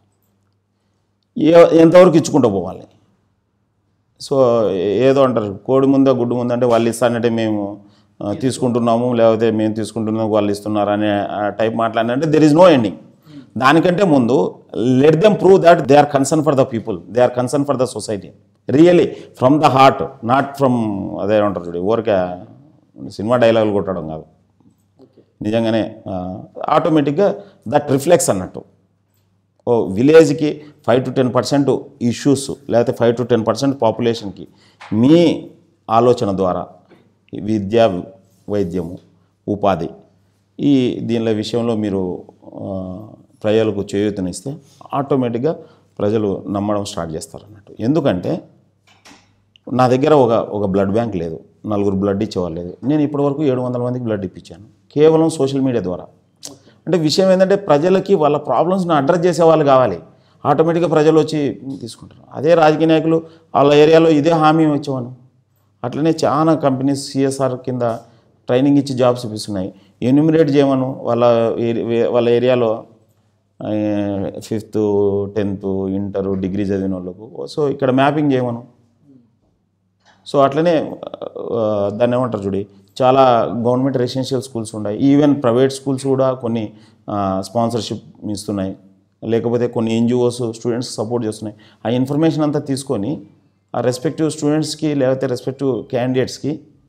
ఏ ఎంతవరకు ఇచ్చుకుంటూ పోవాలి సో ఏదో అంటారు కోడి ముందా గుడ్డు ముందా అంటే వాళ్ళు ఇస్తానంటే మేము ఆ, తీసుకుంటున్నాము లేకపోతే మేము తీసుకుంటున్నాము వాళ్ళు ఇస్తున్నారు అనే టైప్ మాట్లాడినంటే దెర్ ఇస్ నో ఎండింగ్ దానికంటే ముందు let them prove that they are concern for the people they are concern for the society really from the heart not from అదే అంటారు చూడు ఊరికే సినిమా డైలాగులు కొట్టడం కాదు నిజంగానే ఆటోమేటిక్గా దట్ రిఫ్లెక్స్ అన్నట్టు ఓ విలేజ్కి five to ten percent issues లేకపోతే ఫైవ్ టు టెన్ పర్సెంట్ పాపులేషన్కి మీ ఆలోచన ద్వారా విద్య వైద్యము ఉపాధి ఈ దీనిల విషయంలో మీరు ఆ, ప్రజలకు చేయూతనిస్తే ఆటోమేటిక్గా ప్రజలు నమ్మడం స్టార్ట్ చేస్తారు అన్నట్టు ఎందుకంటే నా దగ్గర ఒక ఒక బ్లడ్ బ్యాంక్ లేదు నలుగురు బ్లడ్ ఇచ్చేవాళ్ళు లేదు నేను ఇప్పటివరకు ఏడు వందల మందికి బ్లడ్ ఇప్పించాను కేవలం సోషల్ మీడియా ద్వారా అంటే విషయం ఏంటంటే ప్రజలకి వాళ్ళ ప్రాబ్లమ్స్ని అడ్రస్ చేసే వాళ్ళు కావాలి ఆటోమేటిక్గా ప్రజలు వచ్చి తీసుకుంటారు అదే రాజకీయ నాయకులు వాళ్ళ ఏరియాలో ఇదే హామీ వచ్చేవాను అట్లనే చాలా కంపెనీస్ సిఎస్ఆర్ కింద ట్రైనింగ్ ఇచ్చి జాబ్స్ ఇప్పిస్తున్నాయి ఎన్యూమినేట్ చేయమను వాళ్ళ ఏరి- వాళ్ళ ఏరియాలో ఫిఫ్త్ టెన్త్ ఇంటర్ డిగ్రీ చదివిన వాళ్ళకు సో ఇక్కడ మ్యాపింగ్ చేయమను సో అట్లనే ఆ, దాన్ని ఏమంటారు చూడి చాలా గవర్నమెంట్ రెసిడెన్షియల్ స్కూల్స్ ఉన్నాయి ఈవెన్ ప్రైవేట్ స్కూల్స్ కూడా కొన్ని స్పాన్సర్షిప్ ఇస్తున్నాయి లేకపోతే కొన్ని ఎన్జిఓస్ స్టూడెంట్స్ సపోర్ట్ చేస్తున్నాయి ఆ ఇన్ఫర్మేషన్ అంతా తీసుకొని ఆ రెస్పెక్టివ్ స్టూడెంట్స్కి లేకపోతే రెస్పెక్టివ్ క్యాండిడేట్స్కి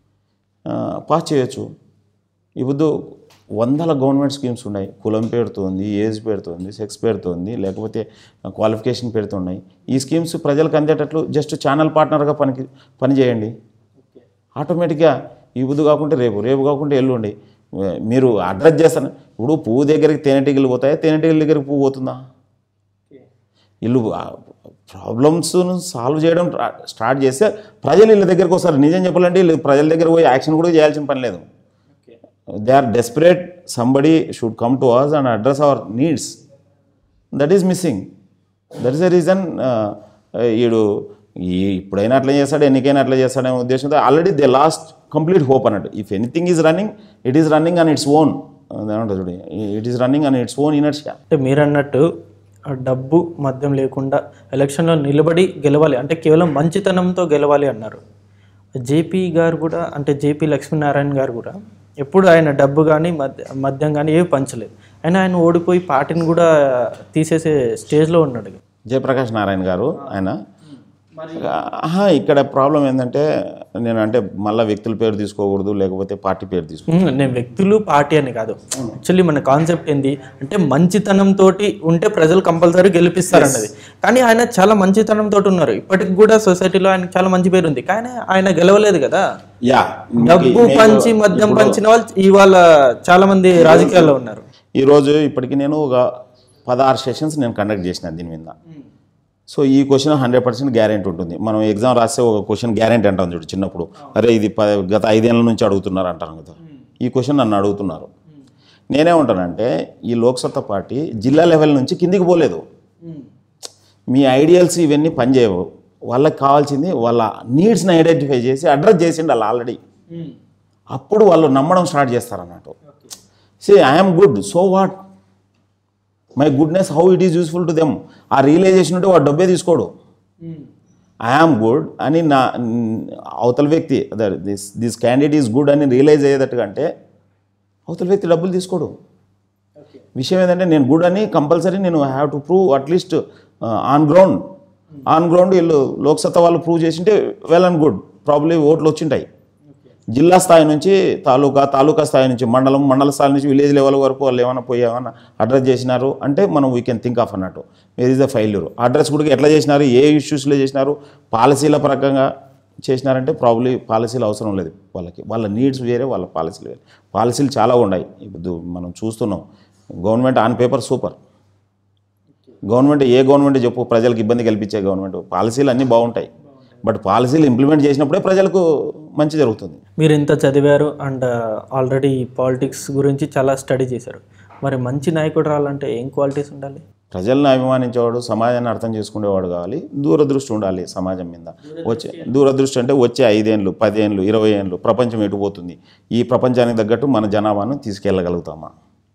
పాస్ చేయొచ్చు ఇప్పుడు వందల గవర్నమెంట్ స్కీమ్స్ ఉన్నాయి కులం పేరుతోంది ఏజ్ పేరుతోంది సెక్స్ పేరుతోంది లేకపోతే క్వాలిఫికేషన్ పేరుతున్నాయి ఈ స్కీమ్స్ ప్రజలకు అందేటట్లు జస్ట్ ఛానల్ పార్ట్నర్గా పనికి పని చేయండి ఆటోమేటిక్గా ఈ బుద్ధి కాకుంటే రేపు రేపు కాకుంటే ఎల్లుండి మీరు అడ్రస్ చేస్తాను ఇప్పుడు పువ్వు దగ్గరికి తేనెటీగలు పోతాయా తేనెటీగల దగ్గరికి పువ్వు పోతుందా వీళ్ళు ప్రాబ్లమ్స్ను సాల్వ్ చేయడం ట్రా- స్టార్ట్ చేస్తే ప్రజలు వీళ్ళ దగ్గరికి వస్తారు నిజం చెప్పాలంటే వీళ్ళు ప్రజల దగ్గర పోయి యాక్షన్ కూడా చేయాల్సిన పని లేదు they are desperate somebody should come to us and address our needs that is missing that is the reason వీడు ఈ ఇప్పుడైనా అట్లా చేస్తాడు ఎన్నికైనా అట్లా చేస్తాడనే ఉద్దేశంతో already they lost complete hope అన్నట్టు if anything is running it is running on its own ఏమంటారు చూడండి it is running on its own inertia అంటే మీరు అన్నట్టు ఆ డబ్బు మద్యం లేకుండా ఎలక్షన్లో నిలబడి గెలవాలి అంటే కేవలం మంచితనంతో గెలవాలి అన్నారు జేపీ గారు కూడా అంటే జేపీ లక్ష్మీనారాయణ గారు కూడా ఎప్పుడు ఆయన డబ్బు కానీ మద్య మద్యం కానీ ఏవి పంచలేదు అయినా ఆయన ఓడిపోయి పార్టీని కూడా తీసేసే స్టేజ్లో ఉన్నాడు జయప్రకాష్ నారాయణ గారు ఆయన ఆహా, ఇక్కడ ప్రాబ్లం ఏంటంటే నేను అంటే మళ్ళీ వ్యక్తుల పేరు తీసుకోకూడదు లేకపోతే పార్టీ పేరు తీసుకో ఉమ్, నేను వ్యక్తులు పార్టీ అని కాదు యాక్చువల్లీ మన కాన్సెప్ట్ ఏంది అంటే మంచితనం తోటి ఉంటే ప్రజలు కంపల్సరీ గెలిపిస్తారు అన్నది కానీ ఆయన చాలా మంచితనం తోటి ఉన్నారు ఇప్పటికి కూడా సొసైటీలో ఆయన చాలా మంచి పేరు ఉంది కానీ ఆయన గెలవలేదు కదా యా డబ్బు పంచి మద్యం పంచిన వాళ్ళు ఇవాళ చాలా మంది రాజకీయాల్లో ఉన్నారు ఈరోజు ఇప్పటికి నేను ఒక పదహారు సెషన్స్ నేను కండక్ట్ చేసిన దీని మీద సో ఈ క్వశ్చన్ హండ్రెడ్ పర్సెంట్ గ్యారెంటీ ఉంటుంది మనం ఎగ్జామ్ రాస్తే ఒక క్వశ్చన్ గ్యారెంటీ అంటాం చూడు చిన్నప్పుడు అరే ఇది ప గత ఐదేళ్ళ నుంచి అడుగుతున్నారు అంటాను కదా ఈ క్వశ్చన్ నన్ను అడుగుతున్నారు నేనేమంటానంటే ఈ లోక్సత్తా పార్టీ జిల్లా లెవెల్ నుంచి కిందికి పోలేదు మీ ఐడియల్స్ ఇవన్నీ పనిచేయవు వాళ్ళకి కావాల్సింది వాళ్ళ నీడ్స్ని ఐడెంటిఫై చేసి అడ్రస్ చేసిండు వాళ్ళు ఆల్రెడీ అప్పుడు వాళ్ళు నమ్మడం స్టార్ట్ చేస్తారు అన్నట్టు say I'm good so what my goodness how it is useful to them uh realization ఉంటే వాడు డబ్బే తీసుకోడు ఐఆమ్ గుడ్ అని నా అవతల వ్యక్తి this this candidate is good అని రియలైజ్ అయ్యేటట్టుగా అంటే అవతల వ్యక్తి డబ్బులు తీసుకోడు విషయం ఏంటంటే నేను గుడ్ అని కంపల్సరీ నేను have to prove at least on ground on ground వీళ్ళు లోక్సత్తా వాళ్ళు ప్రూవ్ చేసింటే వెల్ అండ్ గుడ్ ప్రాబ్లీ ఓట్లు వచ్చింటాయి జిల్లా స్థాయి నుంచి తాలూకా తాలూకా స్థాయి నుంచి మండలం మండల స్థాయి నుంచి విలేజ్ లెవెల్ వరకు వాళ్ళు ఏమైనా పోయి ఏమైనా అడ్రస్ చేసినారు అంటే మనం వీ కెన్ థింక్ ఆఫ్ అన్నట్టు where is the failure address కూడా ఎట్లా చేసినారు ఏ ఇష్యూస్లో చేసినారు పాలసీల పరంగా చేసినారంటే ప్రాబ్లీ పాలసీలు అవసరం లేదు వాళ్ళకి వాళ్ళ నీడ్స్ వేరే వాళ్ళ పాలసీలు వేరే పాలసీలు చాలా ఉన్నాయి ఇప్పుడు మనం చూస్తున్నాం government on paper super government ఏ గవర్నమెంట్ చెప్పు ప్రజలకు ఇబ్బంది కల్పించే గవర్నమెంట్ పాలసీలు అన్నీ బాగుంటాయి బట్ పాలసీలు ఇంప్లిమెంట్ చేసినప్పుడే ప్రజలకు మంచి జరుగుతుంది మీరు ఇంత చదివారు అండ్ ఆల్రెడీ పాలిటిక్స్ గురించి చాలా స్టడీ చేశారు మరి మంచి నాయకుడు రావాలంటే ఏం క్వాలిటీస్ ఉండాలి ప్రజలను అభిమానించేవాడు సమాజాన్ని అర్థం చేసుకునేవాడు కావాలి దూరదృష్టి ఉండాలి సమాజం మీద వచ్చే దూరదృష్టి అంటే వచ్చే ఐదేళ్ళు పదేళ్ళు ఇరవై ఏళ్ళు ప్రపంచం ఎటు పోతుంది ఈ ప్రపంచానికి తగ్గట్టు మన జనాభాను తీసుకెళ్ళగలుగుతామా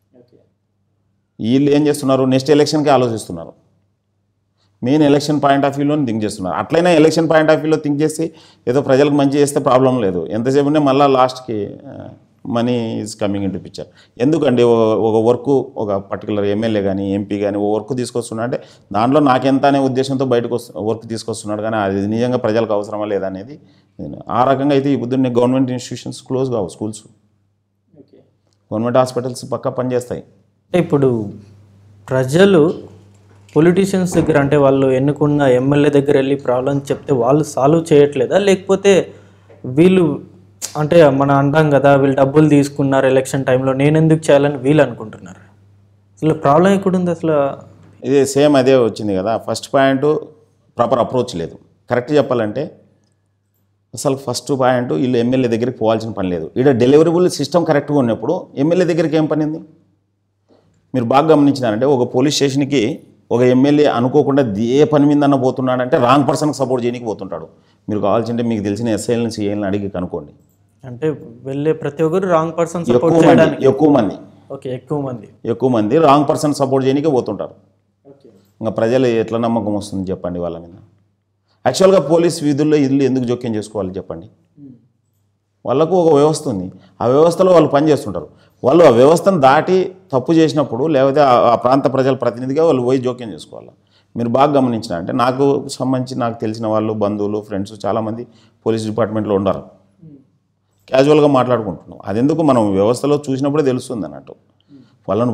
వీళ్ళు ఏం చేస్తున్నారు నెక్స్ట్ ఎలక్షన్కి ఆలోచిస్తున్నారు మెయిన్ ఎలక్షన్ పాయింట్ ఆఫ్ వ్యూలో థింక్ చేస్తున్నారు అట్లయినా ఎలక్షన్ పాయింట్ ఆఫ్ వ్యూలో థింక్ చేసి ఏదో ప్రజలకు మంచి చేస్తే ప్రాబ్లం లేదు ఎంతసేపు ఉన్నా మళ్ళీ లాస్ట్కి money is coming into picture ఎందుకండి ఓ- ఒక వర్క్ ఒక పర్టికులర్ ఎమ్మెల్యే కానీ ఎంపీ కానీ ఓ వర్క్ తీసుకొస్తున్నా అంటే దాంట్లో నాకెంత అనే ఉద్దేశంతో బయటకు వస్తు వర్క్ తీసుకొస్తున్నాడు కానీ అది నిజంగా ప్రజలకు అవసరమా లేదా అనేది నేను- ఆ రకంగా అయితే ఈ పొద్దున్నే గవర్నమెంట్ ఇన్స్టిట్యూషన్స్ క్లోజ్ కావు స్కూల్స్ గవర్నమెంట్ హాస్పిటల్స్ పక్కా పనిచేస్తాయి అంటే ఇప్పుడు ప్రజలు పొలిటీషియన్స్ దగ్గర అంటే వాళ్ళు ఎన్నుకున్న ఎమ్మెల్యే దగ్గర వెళ్ళి ప్రాబ్లం చెప్తే వాళ్ళు సాల్వ్ చేయట్లేదా లేకపోతే వీళ్ళు అంటే మనం అంటాం కదా వీళ్ళు డబ్బులు తీసుకున్నారు ఎలక్షన్ టైంలో నేను ఎందుకు చేయాలని వీళ్ళు అనుకుంటున్నారు అసలు ప్రాబ్లం ఎక్కడుంది అసలు ఇదే సేమ్ అదే వచ్చింది కదా ఫస్ట్ పాయింట్ ప్రాపర్ అప్రోచ్ లేదు కరెక్ట్ చెప్పాలంటే అసలు ఫస్ట్ పాయింట్ వీళ్ళు ఎమ్మెల్యే దగ్గరికి పోవాల్సిన పని లేదు ఇక్కడ డెలివరబుల్ సిస్టమ్ కరెక్ట్గా ఉన్నప్పుడు ఎమ్మెల్యే దగ్గరికి ఏం పని ఉంది మీరు బాగా గమనించినారంటే ఒక పోలీస్ స్టేషన్కి ఒక ఎమ్మెల్యే అనుకోకుండా ఏ పని మీద అన్న పోతున్నాడంటే రాంగ్ పర్సన్కి సపోర్ట్ చేయడానికి పోతుంటాడు మీరు కావాల్సింటే మీకు తెలిసిన ఎస్ఐలను సీఐలను అడిగి కనుక్కోండి అంటే వెళ్ళే ప్రతి ఒక్కరు రాంగ్ పర్సన్ ఎక్కువ సపోర్ట్ మంది చేయడానికి ఎక్కువ మంది ఓకే ఎక్కువ మంది ఎక్కువ మంది రాంగ్ పర్సన్ సపోర్ట్ చేయడానికి పోతుంటారు ఇంకా ప్రజలు ఎట్లా నమ్మకం వస్తుంది చెప్పండి వాళ్ళ మీద యాక్చువల్గా పోలీస్ విధుల్లో ఇల్లు ఎందుకు జోక్యం చేసుకోవాలి చెప్పండి వాళ్ళకు ఒక వ్యవస్థ ఉంది ఆ వ్యవస్థలో వాళ్ళు పని చేస్తుంటారు వాళ్ళు ఆ వ్యవస్థను దాటి తప్పు చేసినప్పుడు లేకపోతే ఆ- ఆ ప్రాంత ప్రజల ప్రతినిధిగా వాళ్ళు పోయి జోక్యం చేసుకోవాలి మీరు బాగా గమనించిన అంటే నాకు సంబంధించి నాకు తెలిసిన వాళ్ళు బంధువులు ఫ్రెండ్స్ చాలామంది పోలీస్ డిపార్ట్మెంట్లో ఉండరు క్యాజువల్గా మాట్లాడుకుంటున్నాం అదెందుకు మనం వ్యవస్థలో చూసినప్పుడే తెలుస్తుంది అన్నట్టు వాళ్ళను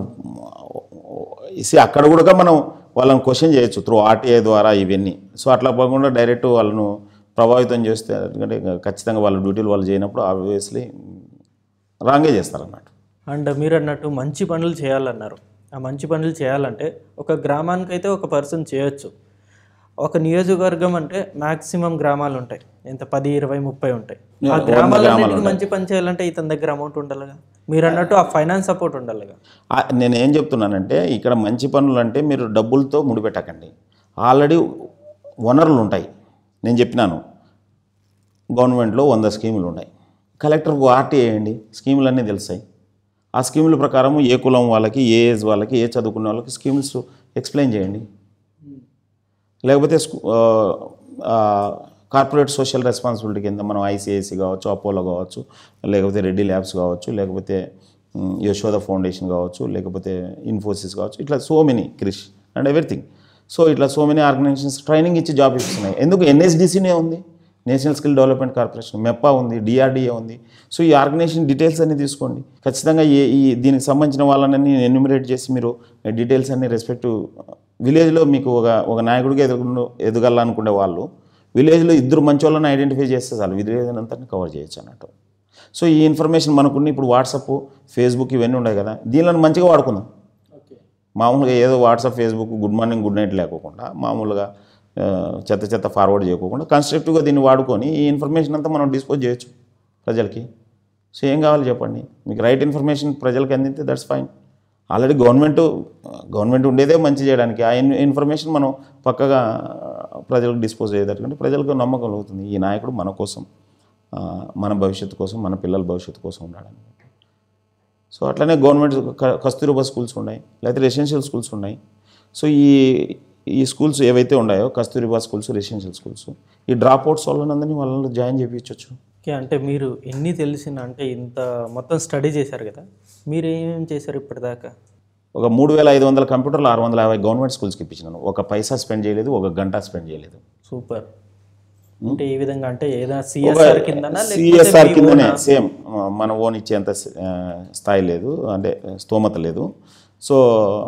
ఇసి అక్కడ కూడా మనం వాళ్ళని క్వశ్చన్ చేయొచ్చు త్రూ ఆర్టీఐ ద్వారా ఇవన్నీ సో అట్లా పోకుండా డైరెక్ట్ వాళ్ళను ప్రభావితం చేస్తే ఎందుకంటే ఖచ్చితంగా వాళ్ళ డ్యూటీలు వాళ్ళు చేయనప్పుడు ఆబ్వియస్లీ రాంగే చేస్తారు అన్నట్టు అండ్ మీరు అన్నట్టు మంచి పనులు చేయాలన్నారు ఆ మంచి పనులు చేయాలంటే ఒక గ్రామానికి అయితే ఒక పర్సన్ చేయొచ్చు ఒక నియోజకవర్గం అంటే మాక్సిమం గ్రామాలు ఉంటాయి ఎంత పది ఇరవై ముప్పై ఉంటాయి ఆ గ్రామాలన్నిటికీ మంచి పని చేయాలంటే ఇతని దగ్గర అమౌంట్ ఉండాలిగా మీరు అన్నట్టు ఆ ఫైనాన్స్ సపోర్ట్ ఉండాలిగా ఆ, నేను ఏం చెప్తున్నానంటే ఇక్కడ మంచి పనులు అంటే మీరు డబ్బులతో ముడిపెట్టకండి ఆల్రెడీ వనరులు ఉంటాయి నేను చెప్పినాను గవర్నమెంట్లో వంద స్కీములు ఉన్నాయి కలెక్టర్కు ఆర్టీ వేయండి స్కీములు అన్నీ తెలుస్తాయి ఆ స్కీముల ప్రకారం ఏ కులం వాళ్ళకి ఏ ఏజ్ వాళ్ళకి ఏ చదువుకున్న వాళ్ళకి స్కీమ్స్ ఎక్స్ప్లెయిన్ చేయండి లేకపోతే స్కూ- ఆ, ఆ, కార్పొరేట్ సోషల్ రెస్పాన్సిబిలిటీ కింద మనం ఐసిఐసి కావచ్చు అపోలో కావచ్చు లేకపోతే రెడ్డి ల్యాబ్స్ కావచ్చు లేకపోతే మ్, యశోద ఫౌండేషన్ కావచ్చు లేకపోతే ఇన్ఫోసిస్ కావచ్చు ఇట్లా సో మెనీ క్రిష్ అండ్ ఎవ్రీథింగ్ సో ఇట్లా సో మెనీ ఆర్గనైజేషన్స్ ట్రైనింగ్ ఇచ్చి జాబ్ ఇస్తున్నాయి ఎందుకు ఎన్ఎస్డిసినే ఉంది నేషనల్ స్కిల్ డెవలప్మెంట్ కార్పొరేషన్ మెప్పా ఉంది డిఆర్డిఏ ఉంది సో ఈ ఆర్గనైజేషన్ డీటెయిల్స్ అన్ని తీసుకోండి ఖచ్చితంగా ఏ ఈ దీనికి సంబంధించిన వాళ్ళని ఎన్యూమిరేట్ చేసి మీరు డీటెయిల్స్ అన్ని రెస్పెక్ట్ విలేజ్లో మీకు ఒక ఒక నాయకుడిగా ఎదుగు ఎదగాలనుకునే వాళ్ళు విలేజ్లో ఇద్దరు మంచి వాళ్ళని ఐడెంటిఫై చేస్తే చాలు విలేజ్ అంతా కవర్ చేయొచ్చు అన్నట్టు సో ఈ ఇన్ఫర్మేషన్ మనకున్న ఇప్పుడు వాట్సాప్ ఫేస్బుక్ ఇవన్నీ ఉన్నాయి కదా దీనిలో మంచిగా వాడుకుందాం మామూలుగా ఏదో WhatsApp Facebook good morning good night లేకోకుండా మామూలుగా ఆ, చెత్త చెత్త ఫార్వర్డ్ చేయకోకుండా కన్స్ట్రక్టివ్గా దీన్ని వాడుకొని ఈ ఇన్ఫర్మేషన్ అంతా మనం డిస్పోజ్ చేయొచ్చు ప్రజలకి సో ఏం కావాలి చెప్పండి మీకు రైట్ ఇన్ఫర్మేషన్ ప్రజలకు అందితే that's fine already government government ఉండేదే మంచి చేయడానికి ఆ ఇన్- ఇన్ఫర్మేషన్ మనం పక్కగా ప్రజలకు డిస్పోజ్ అయ్యేటట్టుకంటే ప్రజలకు నమ్మకం కలుగుతుంది ఈ నాయకుడు మన కోసం ఆ, మన భవిష్యత్తు కోసం మన పిల్లల భవిష్యత్తు కోసం ఉన్నాడని సో అట్లనే గవర్నమెంట్ క- కస్తూరిబా స్కూల్స్ ఉన్నాయి లేకపోతే రెసిడెన్షియల్ స్కూల్స్ ఉన్నాయి సో ఈ ఈ స్కూల్స్ ఏవైతే ఉన్నాయో కస్తూరిబా స్కూల్స్ రెసిడెన్షియల్ స్కూల్స్ ఈ డ్రాప్ అవుట్స్ వాళ్ళందరినీ వాళ్ళని జాయిన్ చేయించవచ్చు ఓకే అంటే మీరు ఎన్ని తెలిసిన అంటే ఇంత మొత్తం స్టడీ చేశారు కదా మీరు ఏమేం చేశారు ఇప్పటిదాకా ఒక మూడు వేల ఐదు వందల కంప్యూటర్లు ఆరు వందల యాభై గవర్నమెంట్ స్కూల్స్కి ఇప్పించినాను ఒక పైసా స్పెండ్ చేయలేదు ఒక గంట స్పెండ్ చేయలేదు సూపర్ అంటే ఏ విధంగా అంటే ఏదైనా సిఎస్ఆర్ కిందనా సిఎస్ఆర్ కిందనే సేమ్ మన ఓన్ ఇచ్చేంత ఆ, స్థాయి లేదు అంటే స్తోమత లేదు సో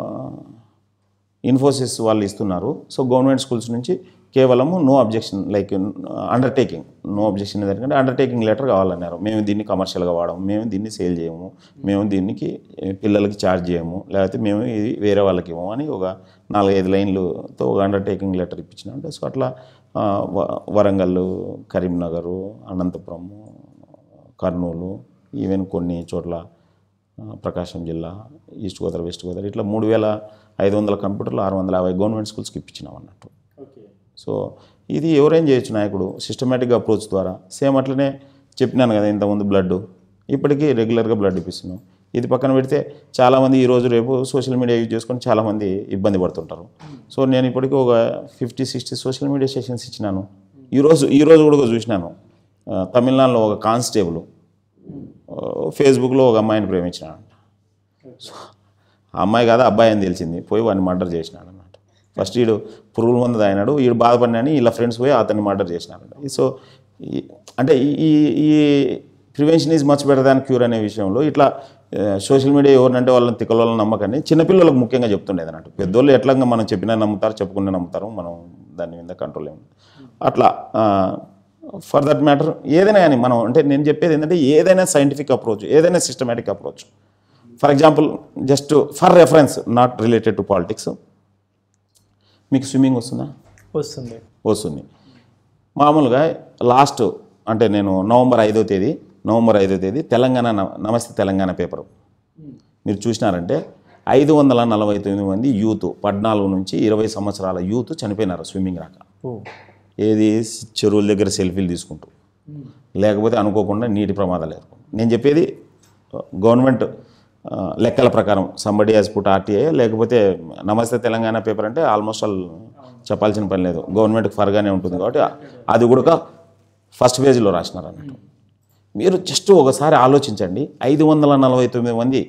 ఇన్ఫోసిస్ వాళ్ళు ఇస్తున్నారు సో గవర్నమెంట్ స్కూల్స్ నుంచి కేవలము no objection like undertaking no objection ఎందుకంటే అండర్టేకింగ్ లెటర్ కావాలన్నారు మేము దీన్ని కమర్షియల్గా వాడము మేము దీన్ని సేల్ చేయము మేము దీనికి పిల్లలకి ఛార్జ్ చేయము లేకపోతే మేము ఇది వేరే వాళ్ళకి ఇవ్వము అని ఒక నాలుగైదు లైన్లతో ఒక అండర్టేకింగ్ లెటర్ ఇప్పించిన అంటే సో అట్లా ఆ, వ- వరంగల్ కరీంనగర్ అనంతపురము కర్నూలు ఈవెన్ కొన్ని చోట్ల ఆ, ప్రకాశం జిల్లా ఈస్ట్ గోదావరి వెస్ట్ గోదావరి ఇట్లా మూడు వేల ఐదు వందల కంప్యూటర్లు ఆరు వందల యాభై గవర్నమెంట్ స్కూల్స్కి ఇప్పించినాం అన్నట్టు సో ఇది ఎవరేం చేయొచ్చు నాయకుడు సిస్టమేటిక్ అప్రోచ్ ద్వారా సేమ్ అట్లనే చెప్పినాను కదా ఇంతకుముందు బ్లడ్ ఇప్పటికీ రెగ్యులర్గా బ్లడ్ ఇప్పిస్తున్నాం ఇది పక్కన పెడితే చాలామంది ఈ రోజు రేపు సోషల్ మీడియా యూజ్ చేసుకొని చాలామంది ఇబ్బంది పడుతుంటారు సో నేను ఇప్పటికీ ఒక fifty sixty social media sessions ఇచ్చినాను ఈరోజు ఈరోజు కూడా చూసినాను ఆ, తమిళనాడులో ఒక కానిస్టేబుల్ ఫేస్బుక్లో ఒక అమ్మాయిని ప్రేమించినాడంట సో ఆ అమ్మాయి కాదు అబ్బాయి అని తెలిసింది పోయి వాడిని మర్డర్ చేసినాడు అన్నమాట ఫస్ట్ వీడు పురుగుల మందు తాగినాడు వీడు బాధపడినని ఇలా ఫ్రెండ్స్ పోయి అతన్ని మర్డర్ చేసినారంట సో ఈ- అంటే ఈ- ఈ ఈ prevention is much better than cure అనే విషయంలో ఇట్లా సోషల్ మీడియా ఎవరినంటే వాళ్ళని తిక్కల వాళ్ళని నమ్మకని చిన్నపిల్లలకు ముఖ్యంగా చెప్తుండేది అన్నట్టు పెద్దోళ్ళు ఎట్లా మనం చెప్పినా నమ్ముతారు చెప్పుకునే నమ్ముతారు మనం దాని మీద కంట్రోల్ ఏమి అట్లా ఫర్ దట్ మ్యాటర్ ఏదైనా కానీ మనం అంటే నేను చెప్పేది ఏంటంటే ఏదైనా సైంటిఫిక్ అప్రోచ్ ఏదైనా systematic approach for example just for reference not related to politics మీకు స్విమ్మింగ్ వస్తుందా వస్తుంది వస్తుంది మామూలుగా లాస్ట్ అంటే నేను నవంబర్ ఐదో తేదీ నవంబర్ ఐదో తేదీ తెలంగాణ న- నమస్తే తెలంగాణ పేపరు మీరు చూసినారంటే ఐదు వందల నలభై తొమ్మిది మంది యూత్ పద్నాలుగు నుంచి ఇరవై సంవత్సరాల యూత్ చనిపోయినారు స్విమ్మింగ్ రాక ఓ ఏది చెరువుల దగ్గర సెల్ఫీలు తీసుకుంటూ లేకపోతే అనుకోకుండా నీటి ప్రమాదాలు ఎదుర్కొంటూ నేను చెప్పేది గవర్నమెంట్ ఆ, లెక్కల ప్రకారం సంబడి హాజ్ పుట్ ఆర్టీఐ లేకపోతే నమస్తే తెలంగాణ పేపర్ అంటే ఆల్మోస్ట్ ఆల్ చెప్పాల్సిన పని లేదు గవర్నమెంట్కి ఫర్గానే ఉంటుంది కాబట్టి అది కూడా ఫస్ట్ పేజీలో రాసినారు అన్నట్టు మీరు జస్ట్ ఒకసారి ఆలోచించండి ఐదు వందల నలభై తొమ్మిది మంది